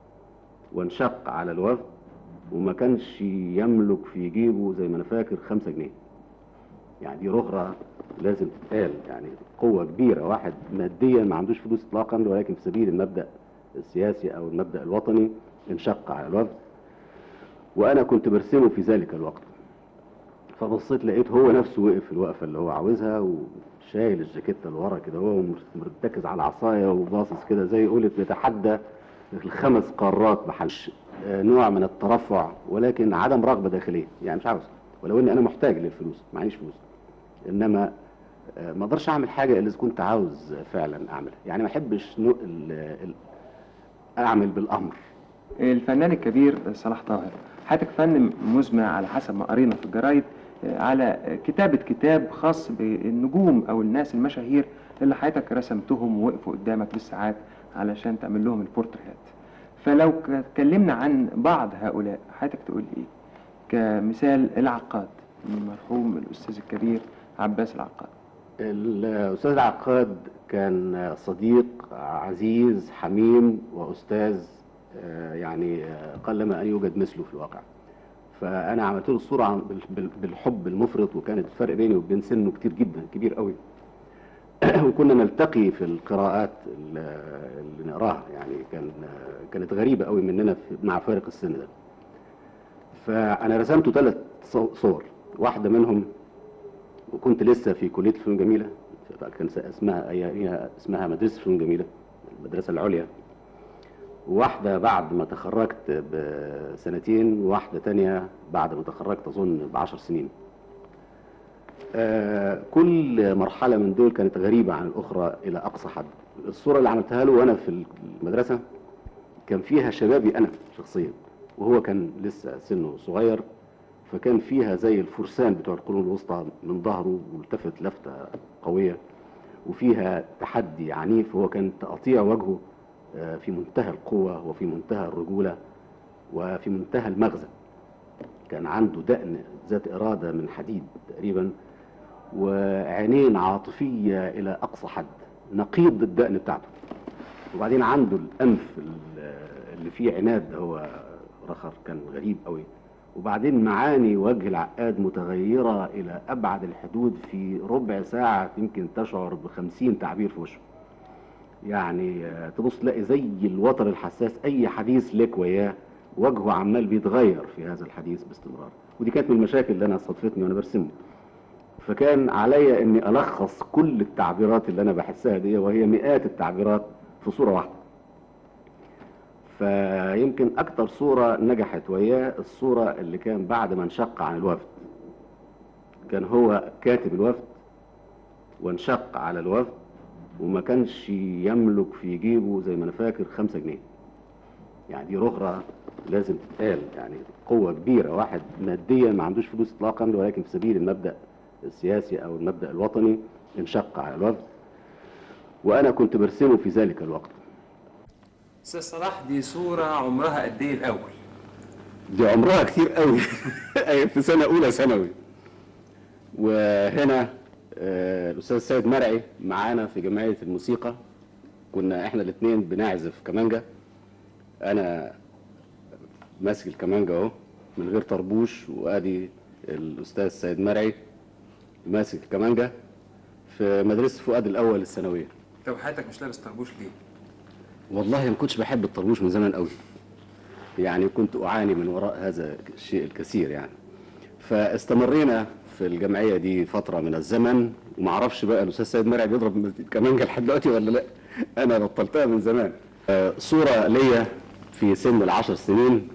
وانشق على الوفد وما كانش يملك في جيبه زي ما انا فاكر خمسة جنيه يعني دي رغرة لازم تتقال يعني قوة كبيرة واحد ماديا ما عندوش فلوس اطلاقا ولكن في سبيل المبدأ السياسي او المبدأ الوطني انشق على الوفد وانا كنت برسمه في ذلك الوقت فبصيت لقيت هو نفسه وقف في الوقفة اللي هو عاوزها وشايل الجاكيتة لورا كده هو مرتكز على العصاية وباصص كده زي يقول بيتحدى الخمس قارات بحلش آه، نوع من الترفع ولكن عدم رغبة داخلية يعني مش عاوز ولو اني انا محتاج للفلوس معيش فلوس انما آه، ما اقدرش اعمل حاجة الا اذا كنت عاوز فعلا اعملها يعني ما احبش نوع ال- ال- اعمل بالامر الفنان الكبير صلاح طاهر حياتك فن مزمع على حسب ما قرينا في الجرايد آه، على كتابة كتاب خاص بالنجوم أو الناس المشاهير اللي حياتك رسمتهم ووقفوا قدامك بالساعات علشان تعمل لهم البورتريهات فلو ك- اتكلمنا عن بعض هؤلاء حياتك تقول إيه كمثال العقاد المرحوم الأستاذ الكبير عباس العقاد الأستاذ العقاد كان صديق عزيز حميم وأستاذ آه، يعني آه، قلما أن يوجد مثله في الواقع فأنا عملت له الصورة عن- بال- بال- بالحب المفرط وكانت الفرق بيني وبين سنه كتير جدا كبير قوي وكنا نلتقي في القراءات ال- اللي نقراها يعني كان كانت غريبة قوي مننا في- مع فارق السن ده فأنا رسمته ثلاث صور واحدة منهم وكنت لسه في كلية الفنون الجميلة كان اسمها أيامها اسمها مدرسة الفنون الجميلة المدرسة العليا واحدة بعد ما تخرجت بسنتين وواحدة تانية بعد ما تخرجت أظن بعشر سنين آه، كل مرحلة من دول كانت غريبة عن الأخرى إلى أقصى حد الصورة اللي عملتها له وأنا في المدرسة كان فيها شبابي أنا شخصيا وهو كان لسه سنه صغير فكان فيها زي الفرسان بتوع القرون الوسطى من ظهره ملتفت لفتة قوية وفيها تحدي عنيف وهو كان تقطيع وجهه آه، في منتهى القوة وفي منتهى الرجولة وفي منتهى المغزى كان عنده دقن ذات إرادة من حديد تقريبا وعينين عاطفية إلى أقصى حد نقيض الدقن بتاعته وبعدين عنده الأنف ال- اللي فيه عناد هو رخر كان غريب قوي وبعدين معاني وجه العقاد متغيرة إلى أبعد الحدود في ربع ساعة يمكن تشعر بخمسين تعبير في وشه يعني آه، تبص تلاقي زي الوتر الحساس أي حديث لك وياه وجهه عمال بيتغير في هذا الحديث باستمرار ودي كانت من المشاكل اللي أنا صدفتني وأنا برسمه فكان عليا اني الخص كل التعبيرات اللي انا بحسها دي وهي مئات التعبيرات في صوره واحده فيمكن أكتر صورة نجحت وياه الصورة اللي كان بعد ما انشق عن الوفد كان هو كاتب الوفد وانشق على الوفد وما كانش يملك في جيبه زي ما انا فاكر خمسة جنيه يعني دي رغرة لازم تتقال يعني قوة كبيرة واحد ماديا ما عندوش فلوس اطلاقا ولكن في سبيل المبدأ السياسي او المبدأ الوطني انشق على الوفد وانا كنت برسمه في ذلك الوقت استاذ صلاح دي صورة عمرها قد ايه الاول؟ دي عمرها كتير قوي في سنة أولى ثانوي وهنا آه، الأستاذ سيد مرعي معانا في جمعية الموسيقى كنا احنا الاثنين بنعزف كمانجا أنا ماسك الكمانجا أهو من غير طربوش وأدي الأستاذ سيد مرعي ماسك الكمانجا في مدرسة فؤاد الأول الثانوية طب حياتك مش لابس طربوش ليه؟ والله ما كنتش بحب الطربوش من زمان قوي يعني كنت أعاني من وراء هذا الشيء الكثير يعني فاستمرينا في الجمعية دي فترة من الزمن وما اعرفش بقى الأستاذ سيد مرعي بيضرب كمانجا لحد دلوقتي ولا لا أنا بطلتها من زمان آه، صورة ليا في سن العشر سنين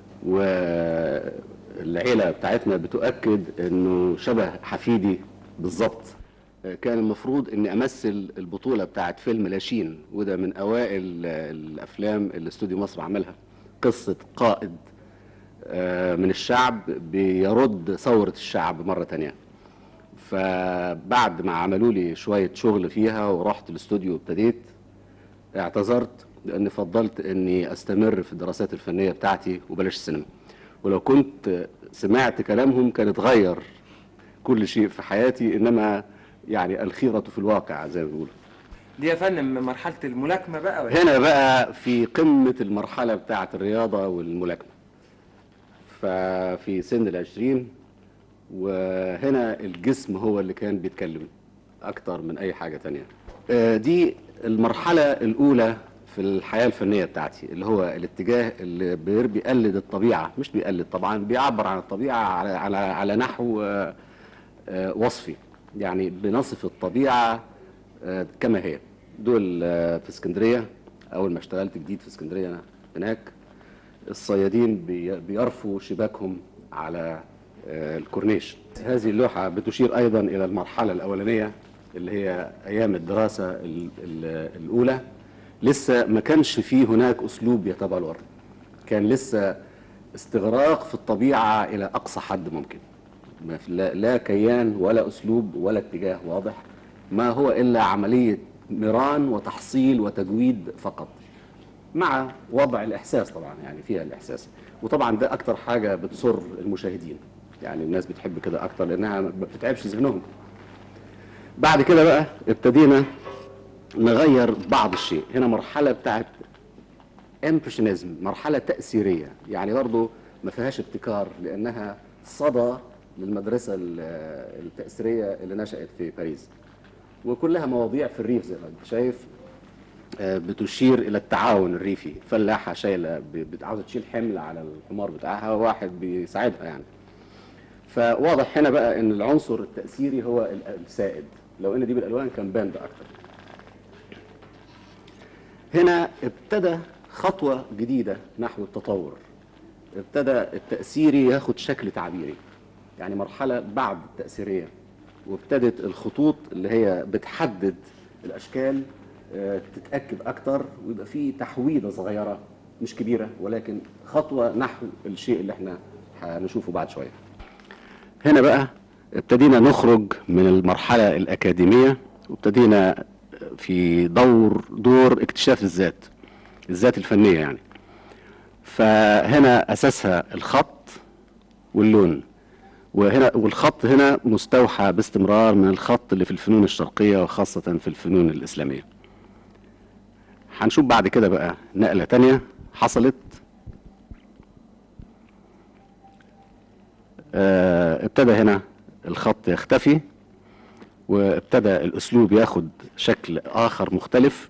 والعيلة بتاعتنا بتؤكد إنه شبه حفيدي بالظبط آه، كان المفروض اني امثل البطوله بتاعت فيلم لاشين وده من اوائل آه، الافلام اللي استوديو مصر عملها قصه قائد آه، من الشعب بيرد ثوره الشعب مره تانية فبعد ما عملوا لي شويه شغل فيها ورحت الاستوديو وابتديت اعتذرت لاني فضلت اني استمر في الدراسات الفنيه بتاعتي وبلاش السينما ولو كنت سمعت كلامهم كان اتغير كل شيء في حياتي انما يعني الخيرة في الواقع زي ما بيقولوا دي يا فندم مرحلة الملاكمة بقى ولا هنا بقى في قمة المرحلة بتاعة الرياضة والملاكمة ففي سن العشرين وهنا الجسم هو اللي كان بيتكلم أكتر من أي حاجة تانية آه، دي المرحلة الأولى في الحياة الفنية بتاعتي اللي هو الاتجاه اللي بير- بيقلد الطبيعة مش بيقلد طبعا بيعبر عن الطبيعة على على على نحو آه، آه، وصفي يعني بنصف الطبيعة آه، كما هي دول آه، في اسكندرية أول ما اشتغلت جديد في اسكندرية أنا هناك الصيادين بي- بيرفوا شباكهم على آه، الكورنيش هذه اللوحة بتشير أيضا إلى المرحلة الأولانية اللي هي أيام الدراسة ال- ال- الأولى لسه ما كانش فيه هناك أسلوب يتبلور كان لسه استغراق في الطبيعة إلى أقصى حد ممكن ما في- لا, لا كيان ولا أسلوب ولا اتجاه واضح ما هو إلا عملية مران وتحصيل وتجويد فقط مع وضع الإحساس طبعا يعني فيها الإحساس وطبعا ده أكتر حاجة بتسر المشاهدين يعني الناس بتحب كده أكتر لأنها ما بتتعبش ذهنهم بعد كده بقى ابتدينا نغير بعض الشيء هنا مرحلة بتاعت امبريشنزم مرحلة تأثيرية يعني برضو ما فيهاش ابتكار لأنها صدى للمدرسة ال- التأثيرية اللي نشأت في باريس وكلها مواضيع في الريف زي ما انت شايف آه، بتشير إلى التعاون الريفي فلاحة شايلة ب- بت- عاوزة تشيل حمل على الحمار بتاعها وواحد بيساعدها يعني فواضح هنا بقى ان العنصر التأثيري هو ال- السائد لو ان دي بالالوان كان باند اكتر هنا ابتدى خطوة جديدة نحو التطور ابتدى التأثيري ياخد شكل تعبيري يعني مرحلة بعد التأثيرية وابتدت الخطوط اللي هي بتحدد الأشكال آه، تتأكد أكتر ويبقى في تحويضة صغيرة مش كبيرة ولكن خطوة نحو الشيء اللي احنا هنشوفه بعد شوية هنا بقى ابتدينا نخرج من المرحلة الأكاديمية وابتدينا في دور دور اكتشاف الذات الذات الفنية يعني فهنا أساسها الخط واللون وهنا والخط هنا مستوحى باستمرار من الخط اللي في الفنون الشرقية وخاصة في الفنون الإسلامية هنشوف بعد كده بقى نقلة تانية حصلت آه، ابتدى هنا الخط يختفي وابتدى الاسلوب ياخد شكل اخر مختلف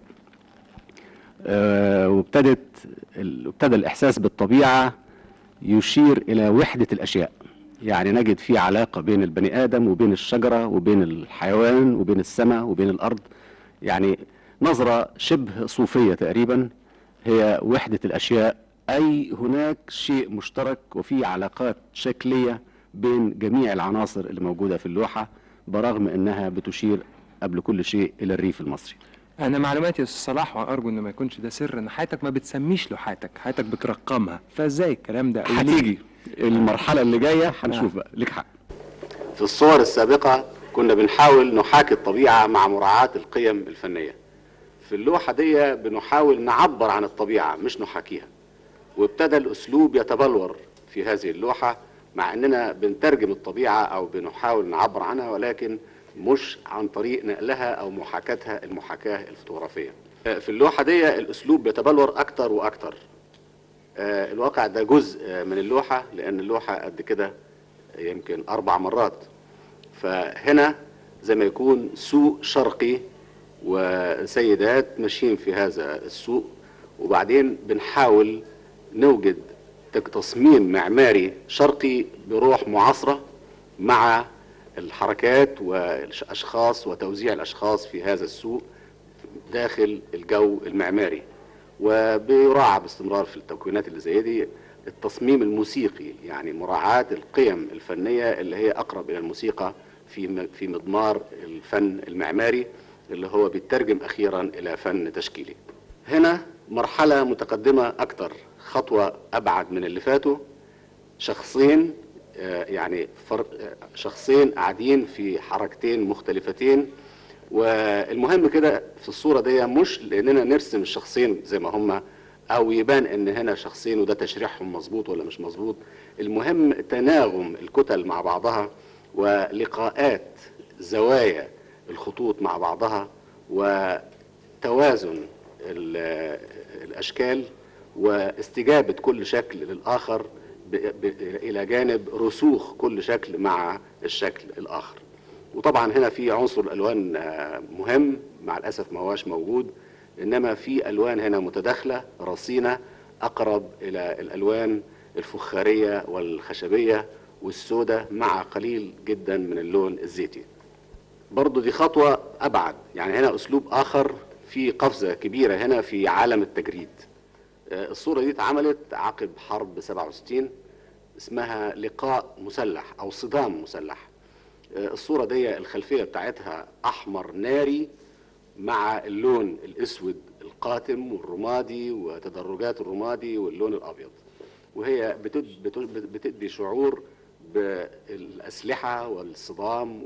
آه، وابتدت ال- ابتدى الاحساس بالطبيعه يشير الى وحده الاشياء يعني نجد في علاقه بين البني ادم وبين الشجره وبين الحيوان وبين السماء وبين الارض يعني نظره شبه صوفيه تقريبا هي وحدة الأشياء أي هناك شيء مشترك وفي علاقات شكلية بين جميع العناصر اللي موجودة في اللوحة برغم أنها بتشير قبل كل شيء إلى الريف المصري انا معلوماتي يا استاذ صلاح وارجو ان ما يكونش ده سر ان حياتك ما بتسميش لوحاتك حياتك بترقمها فازاي الكلام ده هتيجي المرحلة اللي جاية هنشوف بقى ليك حق في الصور السابقة كنا بنحاول نحاكي الطبيعة مع مراعاة القيم الفنية في اللوحة دي بنحاول نعبر عن الطبيعة مش نحاكيها وابتدى الأسلوب يتبلور في هذه اللوحة مع أننا بنترجم الطبيعة أو بنحاول نعبر عنها ولكن مش عن طريق نقلها أو محاكاتها المحاكاة الفوتوغرافية في اللوحة دي الأسلوب بيتبلور أكتر وأكتر آه، الواقع ده جزء آه، من اللوحة لأن اللوحة قد كده يمكن أربع مرات فهنا زي ما يكون سوق شرقي وسيدات ماشيين في هذا السوق وبعدين بنحاول نوجد تك- تصميم معماري شرقي بروح معاصرة مع الحركات والأشخاص وتوزيع الأشخاص في هذا السوق داخل الجو المعماري وبيراعى باستمرار في التكوينات اللي زي دي التصميم الموسيقي يعني مراعاة القيم الفنية اللي هي أقرب إلى الموسيقى في م- في مضمار الفن المعماري اللي هو بيترجم أخيرا إلى فن تشكيلي هنا مرحلة متقدمة أكتر خطوة أبعد من اللي فاتوا شخصين آه، يعني فرق آه، شخصين قاعدين في حركتين مختلفتين والمهم كده في الصورة دي مش لأننا نرسم الشخصين زي ما هما أو يبان إن هنا شخصين وده تشريحهم مظبوط ولا مش مظبوط المهم تناغم الكتل مع بعضها ولقاءات زوايا الخطوط مع بعضها وتوازن ال- الأشكال واستجابة كل شكل للآخر ب- ب- إلى جانب رسوخ كل شكل مع الشكل الآخر وطبعا هنا في عنصر الألوان آه، مهم مع الأسف ما هواش موجود إنما في ألوان هنا متداخلة رصينة أقرب إلى الألوان الفخارية والخشبية والسوداء مع قليل جدا من اللون الزيتي برضو دي خطوة أبعد يعني هنا أسلوب آخر في قفزة كبيرة هنا في عالم التجريد آه، الصورة دي اتعملت عقب حرب 67 اسمها لقاء مسلح أو صدام مسلح آه، الصورة دي الخلفية بتاعتها أحمر ناري مع اللون الأسود القاتم والرمادي وتدرجات الرمادي واللون الأبيض وهي بتد- بتد- بتدي شعور بالأسلحة والصدام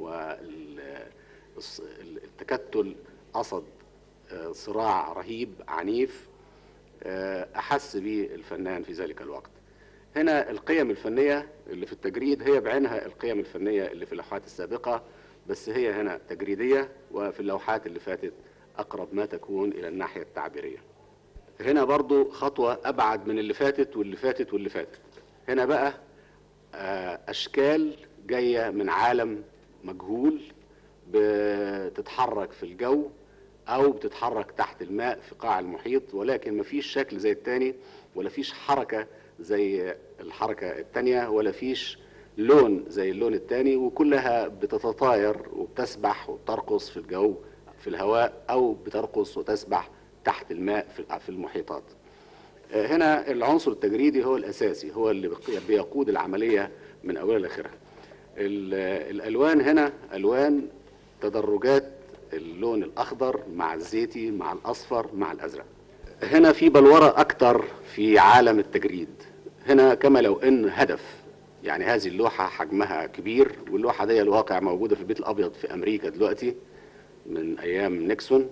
والتكتل قصد آه، صراع رهيب عنيف آه، أحس به الفنان في ذلك الوقت هنا القيم الفنية اللي في التجريد هي بعينها القيم الفنية اللي في اللوحات السابقة بس هي هنا تجريدية وفي اللوحات اللي فاتت أقرب ما تكون إلى الناحية التعبيرية هنا برضو خطوة أبعد من اللي فاتت واللي فاتت واللي فاتت هنا بقى آه، أشكال جاية من عالم مجهول بتتحرك في الجو أو بتتحرك تحت الماء في قاع المحيط ولكن مفيش شكل زي التاني ولا فيش حركة زي الحركة التانية ولا فيش لون زي اللون التاني وكلها بتتطاير وبتسبح وبترقص في الجو في الهواء أو بترقص وتسبح تحت الماء في في المحيطات آه، هنا العنصر التجريدي هو الأساسي هو اللي بق- بيقود العملية من أولها لآخرها ال- الألوان هنا ألوان تدرجات اللون الأخضر مع الزيتي مع الأصفر مع الأزرق هنا في بلورة أكتر في عالم التجريد هنا كما لو إن هدف يعني هذه اللوحة حجمها كبير واللوحة دي الواقع موجودة في البيت الأبيض في أمريكا دلوقتي من أيام نيكسون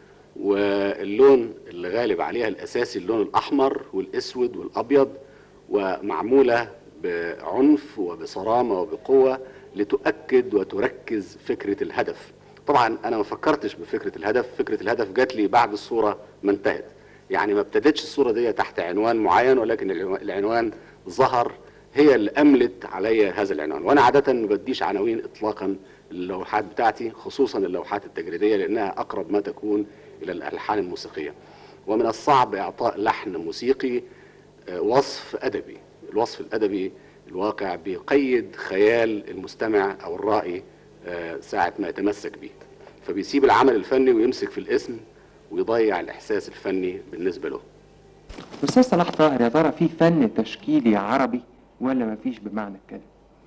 واللون اللي غالب عليها الأساسي اللون الأحمر والأسود والأبيض ومعمولة بعنف وبصرامة وبقوة لتؤكد وتركز فكرة الهدف طبعا أنا ما فكرتش بفكرة الهدف فكرة الهدف جات لي بعد الصورة ما انتهت يعني ما ابتدتش الصورة دي تحت عنوان معين ولكن العنوان- العنوان ظهر هي اللي أملت علي هذا العنوان وأنا عادة ما بديش عناوين إطلاقا اللوحات بتاعتي خصوصا اللوحات التجريدية لأنها أقرب ما تكون إلى الألحان الموسيقية ومن الصعب إعطاء لحن موسيقي آه، وصف أدبي الوصف الأدبي الواقع بيقيد خيال المستمع أو الرائي آه، ساعة ما يتمسك به فبيسيب العمل الفني ويمسك في الاسم ويضيع الإحساس الفني بالنسبة له أستاذ صلاح طاهر يا ترى في فن تشكيلي عربي ولا مفيش بمعنى الكلمة؟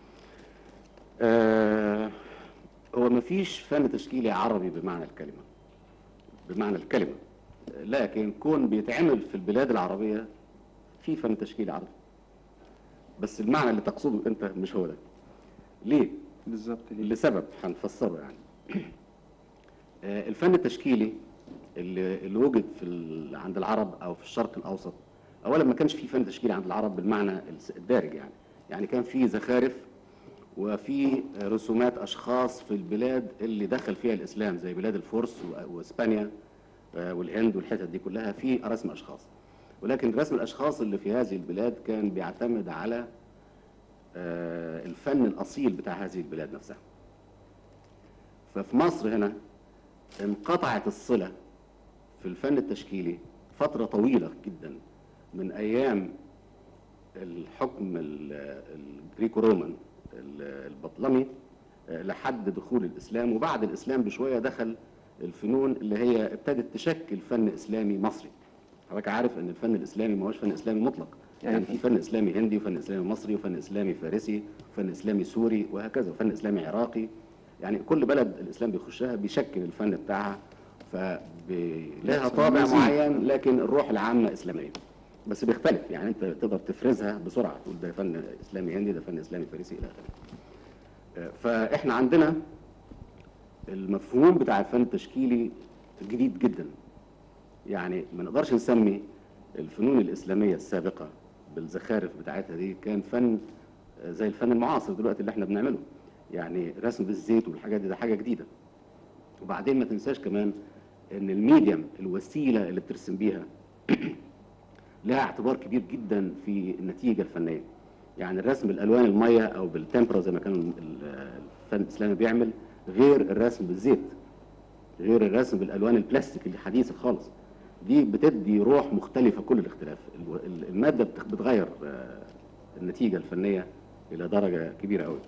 آه هو مفيش فن تشكيلي عربي بمعنى الكلمة بمعنى الكلمة لكن كون بيتعمل في البلاد العربية في فن تشكيلي عربي بس المعنى اللي تقصده انت مش هو ده ليه؟ بالظبط ليه؟ لسبب هنفسره يعني آه، الفن التشكيلي اللي, اللي وجد في ال- عند العرب او في الشرق الاوسط اولا ما كانش في فن تشكيلي عند العرب بالمعنى الس- الدارج يعني يعني كان في زخارف وفي رسومات اشخاص في البلاد اللي دخل فيها الاسلام زي بلاد الفرس و- واسبانيا آه، والهند والحتت دي كلها في رسم اشخاص ولكن رسم الاشخاص اللي في هذه البلاد كان بيعتمد على آه، الفن الاصيل بتاع هذه البلاد نفسها ففي مصر هنا انقطعت الصلة في الفن التشكيلي فترة طويلة جدا من أيام الحكم ال- الجريكو رومان ال- البطلمي آه، لحد دخول الإسلام وبعد الإسلام بشوية دخل الفنون اللي هي ابتدت تشكل فن إسلامي مصري حضرتك عارف ان الفن الاسلامي ما هوش فن اسلامي مطلق يعني أيوة. في فن اسلامي هندي وفن اسلامي مصري وفن اسلامي فارسي وفن اسلامي سوري وهكذا وفن اسلامي عراقي يعني كل بلد الاسلام بيخشها بيشكل الفن بتاعها فلها نفس طابع المزيج. معين لكن الروح العامه اسلاميه بس بيختلف يعني انت تقدر تفرزها بسرعه تقول ده فن اسلامي هندي ده فن اسلامي فارسي الى اخره آه، فاحنا عندنا المفهوم بتاع الفن التشكيلي جديد جدا يعني ما نقدرش نسمي الفنون الإسلامية السابقة بالزخارف بتاعتها دي كان فن آه، زي الفن المعاصر دلوقتي اللي احنا بنعمله يعني رسم بالزيت والحاجات دي ده حاجة جديدة وبعدين ما تنساش كمان ان الميديم الوسيلة اللي بترسم بيها لها اعتبار كبير جدا في النتيجة الفنية يعني الرسم بالالوان المية او بالتمبرا زي ما كان ال- الفن الاسلامي بيعمل غير الرسم بالزيت غير الرسم بالالوان البلاستيك الحديثه خالص دي بتدي روح مختلفه كل الاختلاف الو- ال- الماده بتخ- بتغير آه، النتيجه الفنيه الى درجه كبيره قوي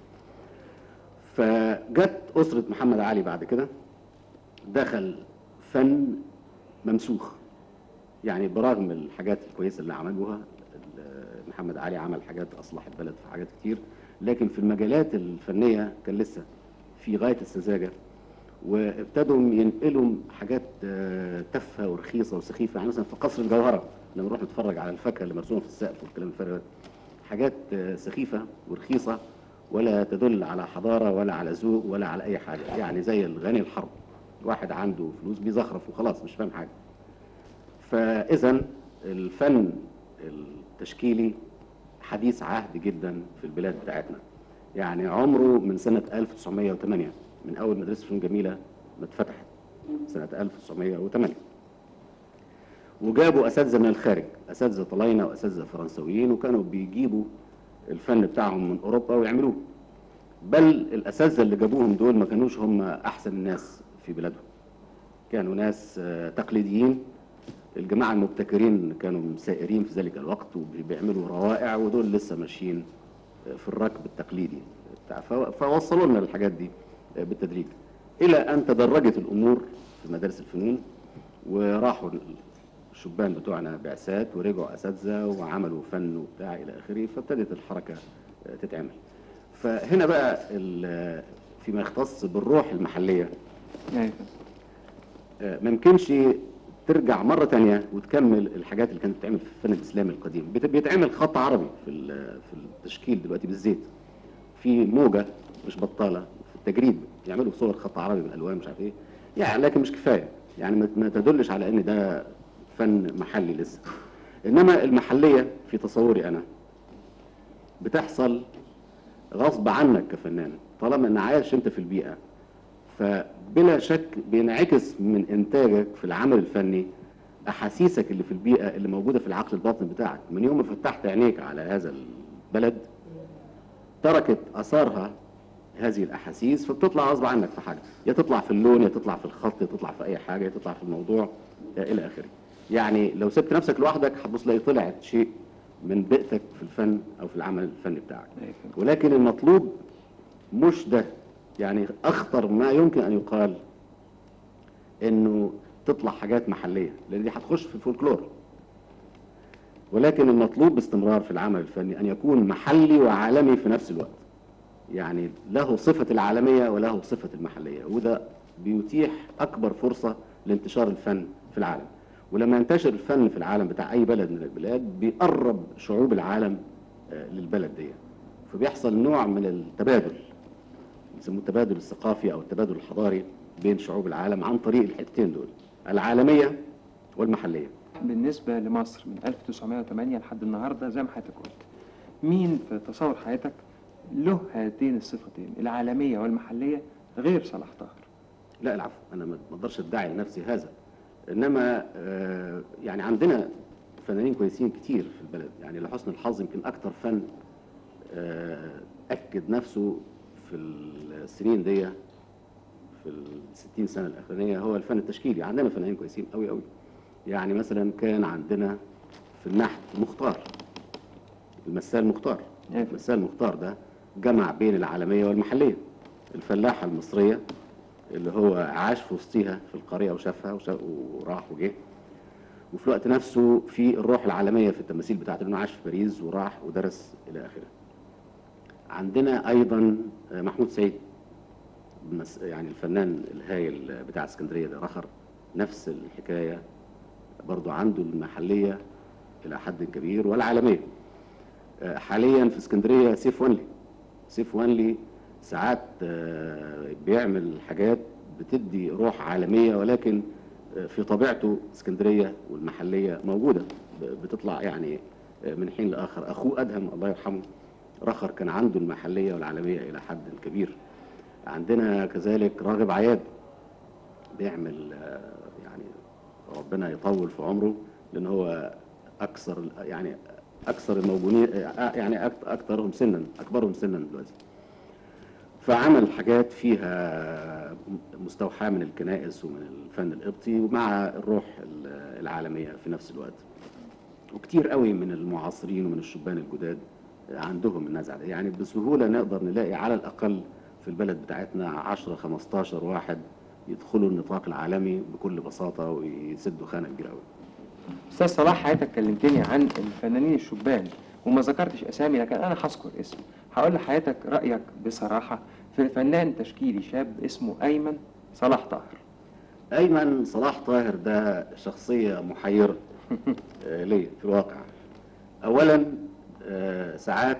فجت اسره محمد علي بعد كده دخل فن ممسوخ يعني برغم الحاجات الكويسه اللي عملوها ال- محمد علي عمل حاجات اصلح البلد في حاجات كتير لكن في المجالات الفنيه كان لسه في غايه السذاجه وابتدوا ينقلوا حاجات آه، تافهه ورخيصه وسخيفه يعني مثلا في قصر الجوهره لما نروح نتفرج على الفاكهه اللي مرسومه في السقف والكلام الفارغ ده حاجات آه، سخيفه ورخيصه ولا تدل على حضاره ولا على ذوق ولا على اي حاجه يعني زي الغني الحرب واحد عنده فلوس بيزخرف وخلاص مش فاهم حاجه فاذا الفن التشكيلي حديث عهد جدا في البلاد بتاعتنا يعني عمره من سنة 1908 من أول مدرسة فنون جميلة ما اتفتحت سنة 1908 وجابوا أساتذة من الخارج أساتذة طلاينة وأساتذة فرنسويين وكانوا بيجيبوا الفن بتاعهم من أوروبا ويعملوه بل الأساتذة اللي جابوهم دول ما كانوش هم أحسن الناس في بلادهم كانوا ناس آه، تقليديين الجماعة المبتكرين كانوا سائرين في ذلك الوقت وبيعملوا روائع ودول لسه ماشيين في الركب التقليدي بتاع فو- فوصلوا لنا الحاجات دي بالتدريج إلى أن تدرجت الأمور في مدارس الفنون وراحوا الشبان بتوعنا بعثات ورجعوا أساتذة وعملوا فن وبتاع إلى آخره فابتدت الحركة تتعمل فهنا بقى ال- فيما يختص بالروح المحلية ايوه آه، ما يمكنش ترجع مرة تانية وتكمل الحاجات اللي كانت بتتعمل في الفن الإسلامي القديم بت- بيتعمل خط عربي في ال- في التشكيل دلوقتي بالزيت في موجة مش بطالة في التجريد يعملوا صور خط عربي بالألوان مش عارف إيه يعني لكن مش كفاية يعني ما- ما تدلش على إن ده فن محلي لسه إنما المحلية في تصوري أنا بتحصل غصب عنك كفنان طالما ان عايش انت في البيئه فبلا شك بينعكس من انتاجك في العمل الفني احاسيسك اللي في البيئه اللي موجوده في العقل الباطن بتاعك من يوم ما فتحت عينيك على هذا البلد تركت اثارها هذه الاحاسيس فبتطلع غصب عنك في حاجه يا تطلع في اللون يا تطلع في الخط يا تطلع في اي حاجه يا تطلع في الموضوع آه، الى اخره يعني لو سبت نفسك لوحدك هتبص تلاقي طلعت شيء من بيئتك في الفن او في العمل الفني بتاعك أيوة. ولكن المطلوب مش ده يعني اخطر ما يمكن ان يقال انه تطلع حاجات محليه لان دي هتخش في الفولكلور ولكن المطلوب باستمرار في العمل الفني أن يكون محلي وعالمي في نفس الوقت يعني له صفة العالمية وله صفة المحلية وده بيتيح أكبر فرصة لانتشار الفن في العالم ولما ينتشر الفن في العالم بتاع أي بلد من البلاد بيقرب شعوب العالم آه، للبلد دي فبيحصل نوع من التبادل يسموه التبادل الثقافي أو التبادل الحضاري بين شعوب العالم عن طريق الحتتين دول العالمية والمحلية بالنسبة لمصر من 1908 لحد النهاردة زي ما حضرتك قلت مين في تصور حياتك له هاتين الصفتين العالمية والمحلية غير صلاح طاهر لا العفو انا ما ما اقدرش ادعي لنفسي هذا انما آه، يعني عندنا فنانين كويسين كتير في البلد يعني لحسن الحظ يمكن اكتر فن آه، اكد نفسه في السنين دي في الستين سنه الاخرانيه هو الفن التشكيلي عندنا فنانين كويسين قوي قوي يعني مثلا كان عندنا في النحت مختار المثال مختار أيوة. المثال مختار ده جمع بين العالميه والمحليه الفلاحه المصريه اللي هو عاش في وسطيها في القريه وشافها وشا- وراح وجه وفي الوقت نفسه في الروح العالميه في التماثيل بتاعته لانه عاش في باريس وراح ودرس الى اخره. عندنا ايضا محمود سعيد المس- يعني الفنان الهايل بتاع اسكندريه ده رخر نفس الحكايه برضو عنده المحليه الى حد كبير والعالميه. آه، حاليا في اسكندريه سيف ونلي سيف ونلي ساعات آه، بيعمل حاجات بتدي روح عالميه ولكن آه، في طبيعته اسكندريه والمحليه موجوده ب- بتطلع يعني آه، من حين لاخر اخوه ادهم الله يرحمه رخر كان عنده المحليه والعالميه الى حد كبير عندنا كذلك راغب عياد بيعمل آه، يعني ربنا يطول في عمره لان هو اكثر يعني اكثر الموجودين آه، يعني أك- اكثرهم سنا اكبرهم سنا دلوقتي فعمل حاجات فيها مستوحاة من الكنائس ومن الفن القبطي ومع الروح ال- العالمية في نفس الوقت وكتير قوي من المعاصرين ومن الشبان الجداد عندهم النزعة دي. يعني بسهولة نقدر نلاقي على الأقل في البلد بتاعتنا 10 15 واحد يدخلوا النطاق العالمي بكل بساطة ويسدوا خانة كبيرة قوي أستاذ صلاح حضرتك كلمتني عن الفنانين الشبان وما ذكرتش أسامي لكن أنا هذكر اسم هقول لحضرتك رأيك بصراحة في فنان تشكيلي شاب اسمه أيمن صلاح طاهر أيمن صلاح طاهر ده شخصية محيرة آه، ليا في الواقع أولا آه، ساعات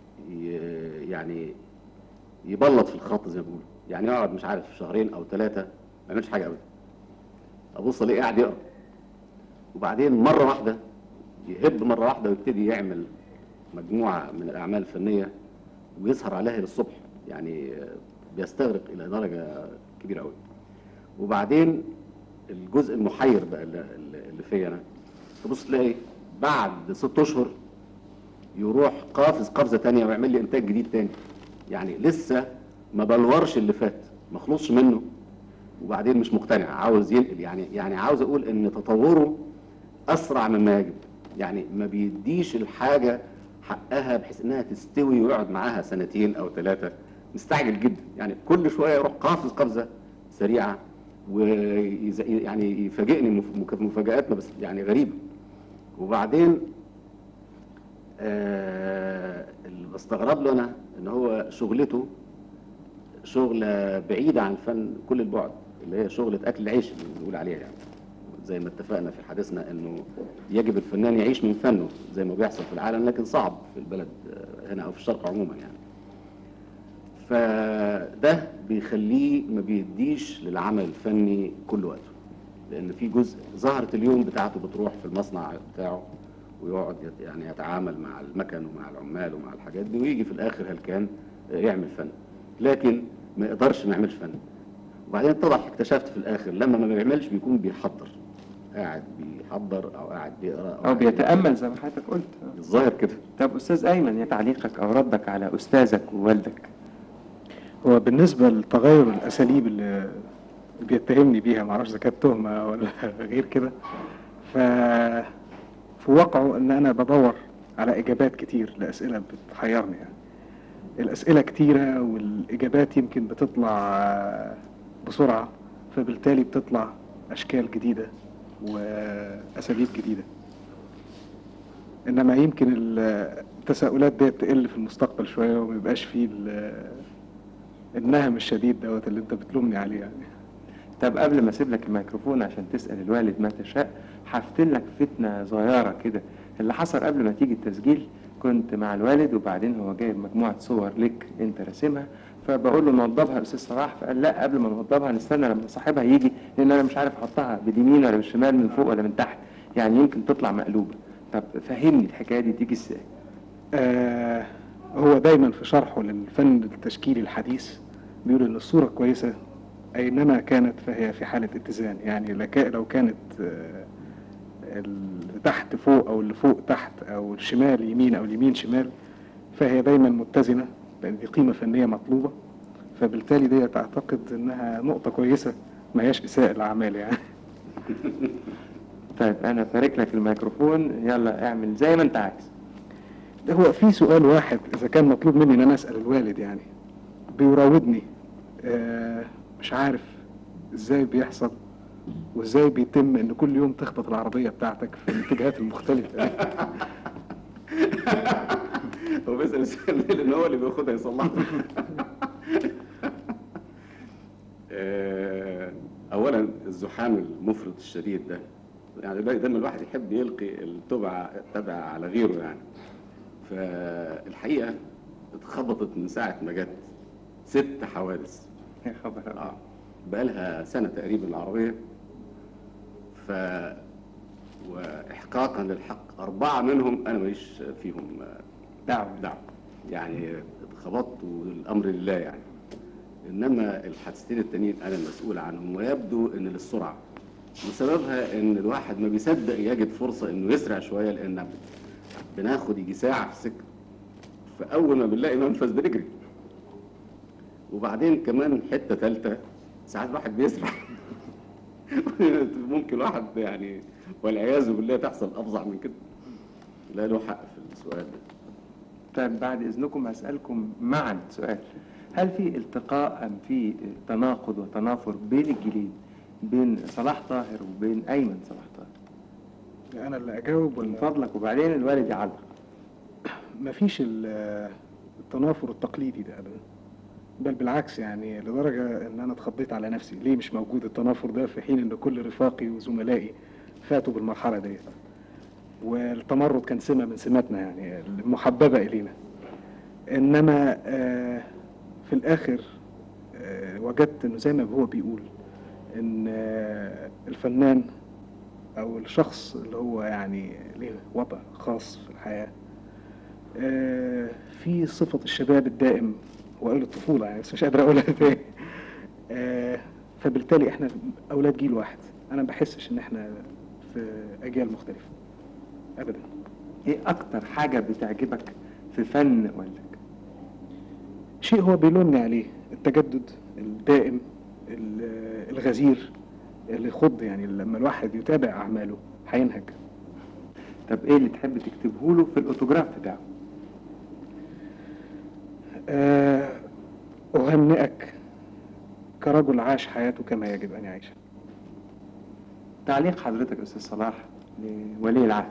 ي- يعني يبلط في الخط زي ما بيقولوا يعني يقعد مش عارف شهرين أو ثلاثة ما يعملش حاجة أبدا أبص ألاقيه قاعد يقرأ وبعدين مرة واحدة يهب مرة واحدة ويبتدي يعمل مجموعة من الأعمال الفنية ويسهر عليها للصبح يعني آه، بيستغرق إلى درجة كبيرة أوي وبعدين الجزء المحير بقى اللي, اللي فيا انا تبص تلاقي بعد ست اشهر يروح قافز قفزه تانية ويعمل لي انتاج جديد تاني يعني لسه ما بلورش اللي فات ما خلصش منه وبعدين مش مقتنع عاوز ينقل يعني يعني عاوز اقول ان تطوره اسرع مما يجب يعني ما بيديش الحاجه حقها بحيث انها تستوي ويقعد معاها سنتين او ثلاثه مستعجل جدا يعني كل شويه يروح قافز قفزه سريعه ويز يعني يفاجئني مف- مك- مفاجآت بس يعني غريبه وبعدين آه اللي بستغرب له انا ان هو شغلته شغلة بعيدة عن الفن كل البعد اللي هي شغلة أكل العيش اللي بنقول عليها يعني زي ما اتفقنا في حديثنا انه يجب الفنان يعيش من فنه زي ما بيحصل في العالم لكن صعب في البلد آه، هنا او في الشرق عموما يعني فده بيخليه ما بيديش للعمل الفني كل وقته لان في جزء زهرة اليوم بتاعته بتروح في المصنع بتاعه ويقعد يت- يعني يتعامل مع المكن ومع العمال ومع الحاجات دي ويجي في الاخر هلكان آه، يعمل فن لكن ما يقدرش ما يعملش فن وبعدين اتضح اكتشفت في الاخر لما ما بيعملش بيكون بيحضر قاعد بيحضر او قاعد بيقرا أو قاعد بيتأمل زي ما حضرتك قلت الظاهر كده طب أستاذ أيمن يا تعليقك أو ردك على أستاذك ووالدك هو بالنسبة لتغير الأساليب اللي بيتهمني بيها معرفش إذا كانت تهمة ولا غير كده ف في واقعه إن أنا بدور على إجابات كتير لأسئلة بتحيرني يعني الأسئلة كتيرة والإجابات يمكن بتطلع بسرعة فبالتالي بتطلع أشكال جديدة وأساليب جديدة انما يمكن ال- التساؤلات ديت تقل في المستقبل شويه وما يبقاش فيه ال- النهم الشديد دوت اللي انت بتلومني عليه يعني طب قبل ما اسيب لك الميكروفون عشان تسال الوالد ما تشاء هفتن لك فتنه صغيره كده اللي حصل قبل ما تيجي التسجيل كنت مع الوالد وبعدين هو جايب مجموعه صور لك انت راسمها فبقول له نوضبها يا استاذ صلاح فقال لا قبل ما نوضبها نستنى لما صاحبها يجي لان انا مش عارف احطها باليمين ولا بالشمال من فوق ولا من تحت يعني يمكن تطلع مقلوبه طب فهمني الحكايه دي تيجي ازاي آه هو دايما في شرحه للفن التشكيلي الحديث بيقول ان الصوره كويسه اينما كانت فهي في حاله اتزان يعني لك- لو كانت آه، اللي تحت فوق او اللي فوق تحت او الشمال يمين او اليمين شمال فهي دايما متزنه لان دي قيمه فنيه مطلوبه فبالتالي دي تعتقد انها نقطه كويسه ما هياش اساءه الاعمال يعني طيب انا فارك لك الميكروفون يلا اعمل زي ما انت عايز ده هو في سؤال واحد اذا كان مطلوب مني ان انا اسال الوالد يعني بيراودني آه مش عارف ازاي بيحصل وازاي بيتم ان كل يوم تخبط العربيه بتاعتك في الاتجاهات المختلفه هو بيسأل السؤال ده لأن هو اللي بياخدها يصلحها آه، أولا الزحام المفرط الشديد ده يعني داي- دايما الواحد يحب يلقي التبع تبع على غيره يعني فالحقيقة اتخبطت من ساعة ما جت ست حوادث يا خبر أبيض. اه بقالها سنة تقريبا العربية ف وإحقاقا للحق أربعة منهم أنا ماليش فيهم آه، دعوه دعوة يعني اتخبطت والأمر لله يعني إنما الحادثتين التانيين أنا المسؤول عنهم ويبدو إن للسرعة وسببها إن الواحد ما بيصدق يجد فرصة إنه يسرع شوية لأن بناخد يجي ساعة في السكة فأول ما بنلاقي منفذ بنجري وبعدين كمان حتة ثالثة ساعات واحد بيسرع ممكن واحد يعني والعياذ بالله تحصل أفظع من كده لا له حق في السؤال ده طيب بعد اذنكم هسالكم معا سؤال هل في التقاء ام في تناقض وتنافر بين الجيلين بين صلاح طاهر وبين ايمن صلاح طاهر انا اللي اجاوب من ولا فضلك وبعدين الوالد يعلق مفيش ال- التنافر التقليدي ده ابدا بل بالعكس يعني لدرجه ان انا اتخضيت على نفسي ليه مش موجود التنافر ده في حين ان كل رفاقي وزملائي فاتوا بالمرحله ديت والتمرد كان سمه من سماتنا يعني المحببه الينا انما آه، في الاخر آه، وجدت انه زي ما هو بيقول ان آه، الفنان او الشخص اللي هو يعني ليه وضع خاص في الحياه آه، في صفة الشباب الدائم وأقول الطفولة يعني بس مش قادر أقولها تاني آه، فبالتالي إحنا أولاد جيل واحد أنا ما بحسش إن إحنا في أجيال مختلفة أبدا ايه اكتر حاجه بتعجبك في فن والدك شيء هو بيلومني عليه التجدد الدائم ال- الغزير اللي يخض يعني لما الواحد يتابع أعماله هينهج طب ايه اللي تحب تكتبه له في الاوتوجراف بتاعه آه، أهنئك كرجل عاش حياته كما يجب أن يعيشها تعليق حضرتك يا استاذ صلاح لولي العهد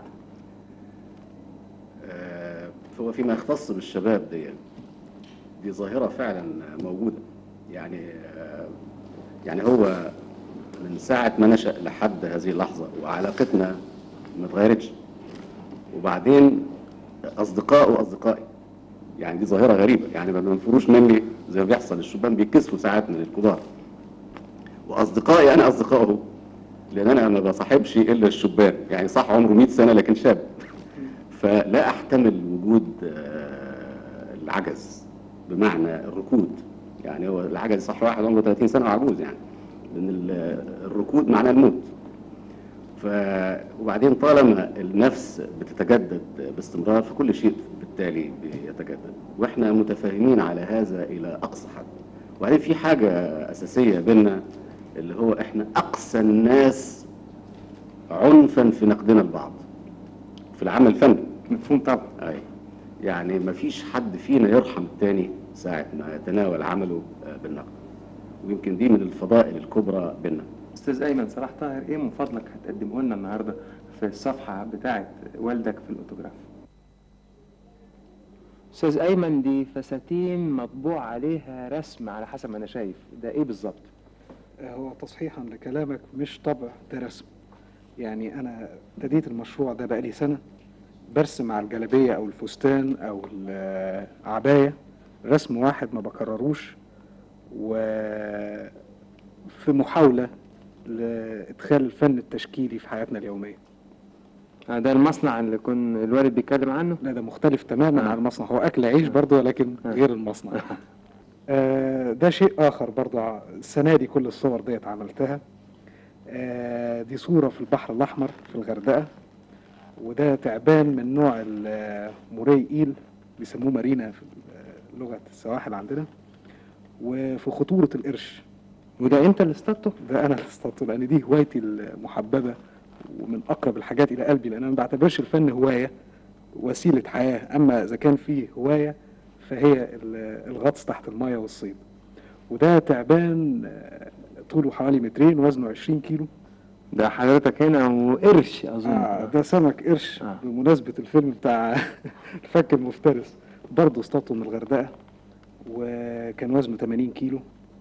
آه، هو فيما يختص بالشباب دي دي ظاهرة فعلا موجودة يعني آه، يعني هو من ساعة ما نشأ لحد هذه اللحظة وعلاقتنا ما اتغيرتش وبعدين أصدقائه وأصدقائي يعني دي ظاهرة غريبة يعني ما بينفروش مني زي ما بيحصل الشبان بيتكسفوا ساعات من الكبار وأصدقائي أنا أصدقائه لأن أنا ما بصاحبش إلا الشبان يعني صح عمره 100 سنة لكن شاب فلا احتمل وجود آه، العجز بمعنى الركود يعني هو العجز صح واحد عمره 30 سنه وعجوز يعني لان ال- الركود معناه الموت ف وبعدين طالما النفس بتتجدد باستمرار فكل شيء بالتالي بيتجدد واحنا متفاهمين على هذا الى اقصى حد وبعدين في حاجه اساسيه بينا اللي هو احنا اقسى الناس عنفا في نقدنا البعض في العمل الفني مفهوم طبعا اي يعني ما فيش حد فينا يرحم التاني ساعة ما يتناول عمله آه، بالنقد ويمكن دي من الفضائل الكبرى بينا استاذ ايمن صلاح طاهر ايه من فضلك هتقدمه لنا النهارده في الصفحة بتاعت والدك في الأوتوجراف أستاذ أيمن دي فساتين مطبوع عليها رسم على حسب ما أنا شايف ده إيه بالظبط؟ هو تصحيحا لكلامك مش طبع ده رسم يعني انا ابتديت المشروع ده بقالي سنه برسم على الجلابيه او الفستان او العبايه رسم واحد ما بكرروش وفي محاوله لادخال الفن التشكيلي في حياتنا اليوميه آه، ده المصنع اللي كن الوالد بيتكلم عنه؟ لا ده مختلف تماما آه. عن المصنع هو اكل عيش برضه ولكن آه. غير المصنع آه، ده شيء اخر برضه ع- السنه دي كل الصور ديت عملتها آه، دي صوره في البحر الاحمر في الغردقه وده تعبان من نوع الموري ايل بيسموه مارينا في ال- لغه السواحل عندنا وفي خطوره القرش وده أنت اللي اصطدته؟ ده انا اللي اصطدته لان دي هوايتي المحببه ومن اقرب الحاجات الى قلبي لان انا ما بعتبرش الفن هوايه وسيله حياه اما اذا كان فيه هوايه فهي ال- الغطس تحت المايه والصيد وده تعبان آه، طوله حوالي مترين وزنه 20 كيلو ده حضرتك هنا وقرش أظن آه ده سمك قرش آه. بمناسبة الفيلم بتاع الفك المفترس برضه اصطادته من الغردقة وكان وزنه 80 كيلو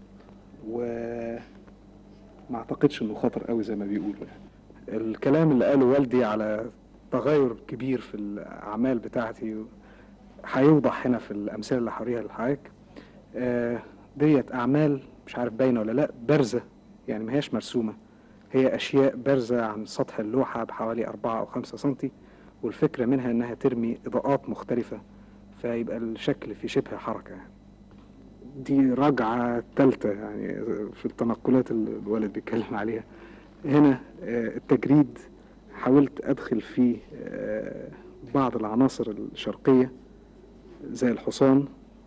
وما اعتقدش انه خطر قوي زي ما بيقولوا يعني. الكلام اللي قاله والدي على تغير كبير في الاعمال بتاعتي هيوضح هنا في الامثله اللي هوريها لحضرتك آه، ديت اعمال مش عارف باينه ولا لا بارزه يعني ما هياش مرسومه هي أشياء بارزة عن سطح اللوحة بحوالي أربعة أو خمسة سنتي والفكرة منها إنها ترمي إضاءات مختلفة فيبقى الشكل في شبه حركة يعني. دي رجعة تالتة يعني في التنقلات اللي الوالد بيتكلم عليها هنا آه، التجريد حاولت أدخل فيه آه، بعض العناصر الشرقية زي الحصان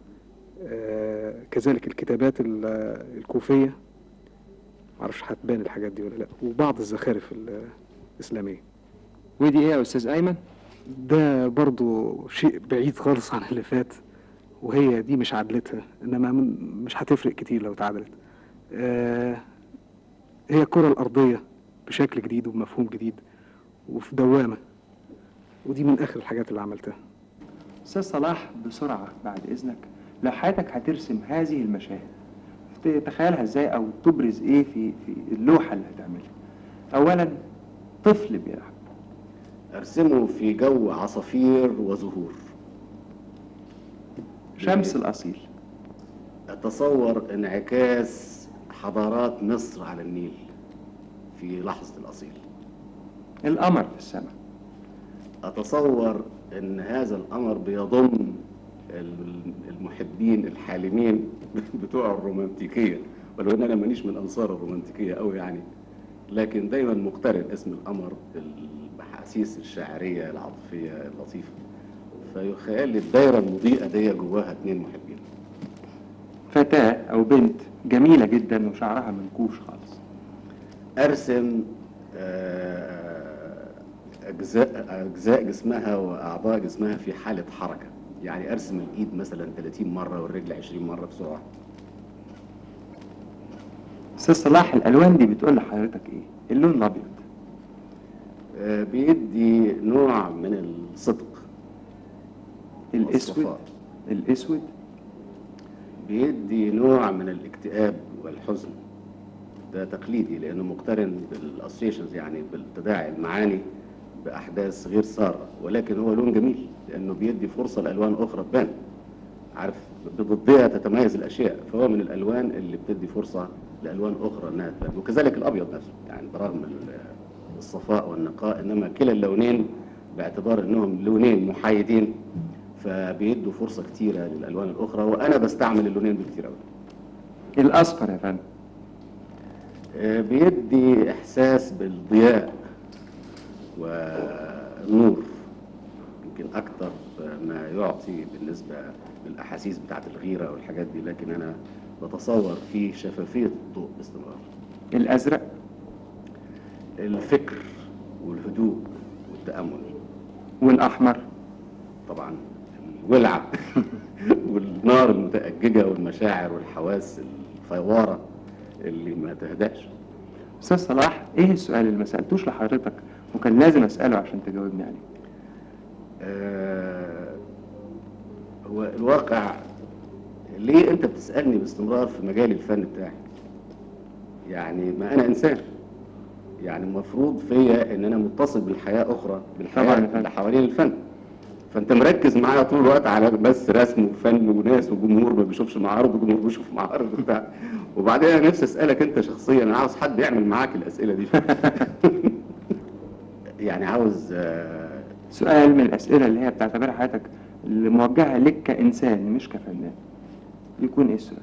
آه، كذلك الكتابات ال- الكوفية معرفش هتبان الحاجات دي ولا لا وبعض الزخارف ال- الإسلامية ودي إيه يا أستاذ أيمن؟ ده برضو شيء بعيد خالص عن اللي فات وهي دي مش عدلتها انما من- مش هتفرق كتير لو اتعدلت آه هي الكرة الأرضية بشكل جديد وبمفهوم جديد وفي دوامة ودي من آخر الحاجات اللي عملتها أستاذ صلاح بسرعة بعد إذنك لو حياتك هترسم هذه المشاهد تتخيلها إزاي أو تبرز إيه في في اللوحة اللي هتعملها أولا طفل بيلعب ارسمه في جو عصافير وزهور شمس الأصيل اتصور انعكاس حضارات مصر على النيل في لحظة الأصيل القمر في السماء أتصور أن هذا الأمر بيضم ال- المحبين الحالمين بتوع الرومانتيكية ولو أن أنا مانيش من أنصار الرومانتيكية أوي يعني لكن دايما مقترن اسم القمر بالأحاسيس الشاعرية العاطفية اللطيفة فيخيل لي الدايرة المضيئة دي جواها اتنين محبين فتاة أو بنت جميلة جدا وشعرها منكوش خالص ارسم آه، اجزاء اجزاء جسمها واعضاء جسمها في حاله حركه يعني ارسم الايد مثلا 30 مره والرجل 20 مره بسرعه أستاذ صلاح الألوان دي بتقول لحضرتك إيه؟ اللون الأبيض آه، بيدي نوع من الصدق الأسود والصفاء. الأسود بيدي نوع من الاكتئاب والحزن ده تقليدي لانه مقترن بالاسوشيشنز يعني بالتداعي المعاني باحداث غير ساره ولكن هو لون جميل لانه بيدي فرصه لالوان اخرى تبان عارف بضدها تتميز الاشياء فهو من الالوان اللي بتدي فرصه لالوان اخرى انها تبان وكذلك الابيض نفسه يعني برغم ال- الصفاء والنقاء انما كلا اللونين باعتبار انهم لونين محايدين فبيدوا فرصه كتيره للالوان الاخرى وانا بستعمل اللونين دول كتير قوي الأصفر يا فندم آه، بيدي احساس بالضياء والنور يمكن اكتر ما يعطي بالنسبه للاحاسيس بتاعت الغيره والحاجات دي لكن انا بتصور في شفافيه الضوء باستمرار الأزرق الفكر والهدوء والتامل والأحمر طبعا الولعه والنار المتأججة والمشاعر والحواس الفوارة اللي ما تهدأش أستاذ صلاح إيه السؤال اللي ما سألتوش لحضرتك وكان لازم اساله عشان تجاوبني عليه آه، هو الواقع ليه انت بتسالني باستمرار في مجال الفن بتاعي يعني ما انا انسان يعني المفروض فيا ان انا متصل بالحياه اخرى طبعاً بالحياه يا فندم. اللي حوالين الفن فانت مركز معايا طول الوقت على بس رسم وفن وناس وجمهور ما بيشوفش معارض وجمهور بيشوف معارض وبتاع وبعدين انا نفسي اسالك انت شخصيا انا عاوز حد يعمل معاك الاسئله دي يعني عاوز آه، سؤال من الاسئله اللي هي بتعتبرها حياتك اللي موجهه لك كانسان مش كفنان يكون ايه السؤال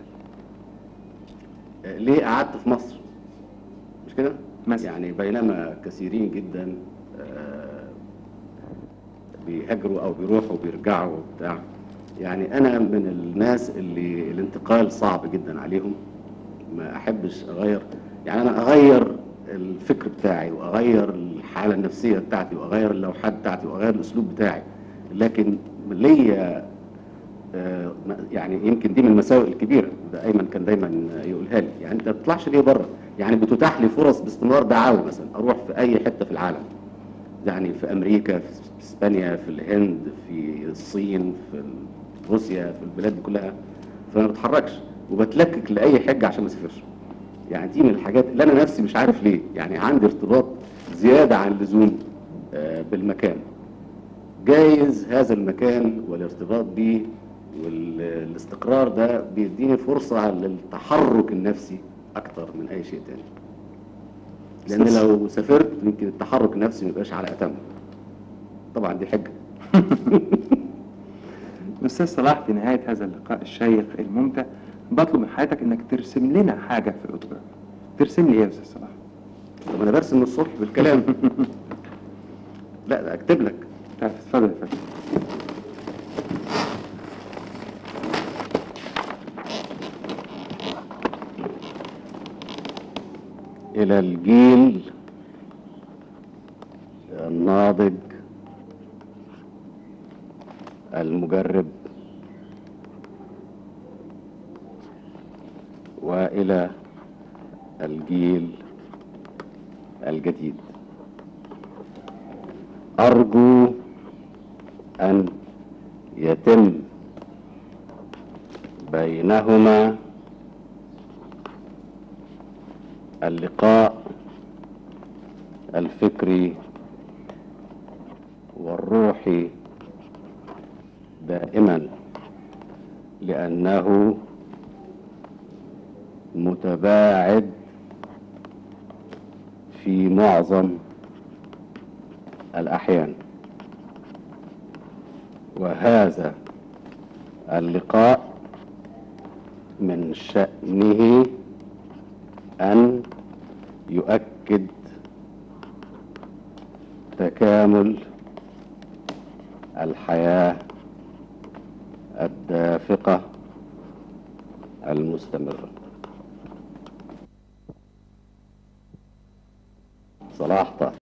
ليه قعدت في مصر مش كده مثلا. يعني بينما كثيرين جدا آه، بيهاجروا او بيروحوا وبيرجعوا وبتاع يعني انا من الناس اللي الانتقال صعب جدا عليهم ما احبش اغير يعني انا اغير الفكر بتاعي واغير الحاله النفسيه بتاعتي واغير اللوحات بتاعتي واغير الاسلوب بتاعي لكن ليا آه، يعني يمكن دي من المساوئ الكبيره ده ايمن كان دايما يقولها لي يعني انت ما بتطلعش ليه بره يعني بتتاح لي فرص باستمرار دعاوى مثلا اروح في اي حته في العالم يعني في امريكا في اسبانيا في الهند في الصين في روسيا في البلاد دي كلها فما بتحركش وبتلكك لاي حجه عشان ما اسافرش يعني دي من الحاجات اللي انا نفسي مش عارف ليه يعني عندي ارتباط زياده عن اللزوم آه، بالمكان جايز هذا المكان والارتباط به والاستقرار ده بيديني فرصة للتحرك النفسي أكتر من أي شيء تاني لأن لو سافرت يمكن التحرك النفسي ما يبقاش على أتم طبعا دي حجة استاذ صلاح في نهايه هذا اللقاء الشيق الممتع بطلب من حضرتك انك ترسم لنا حاجه في الاوتوجراف ترسم لي ايه يا استاذ صلاح طب أنا برسم من الصبح بالكلام لا ده أكتب لك طيب اتفضل يا فندم إلى الجيل الناضج المجرب وإلى الجيل الجديد أرجو أن يتم بينهما اللقاء الفكري والروحي دائما لأنه متباعد في معظم الأحيان وهذا اللقاء من شأنه أن يؤكد تكامل الحياة الدافقة المستمرة صلاح طه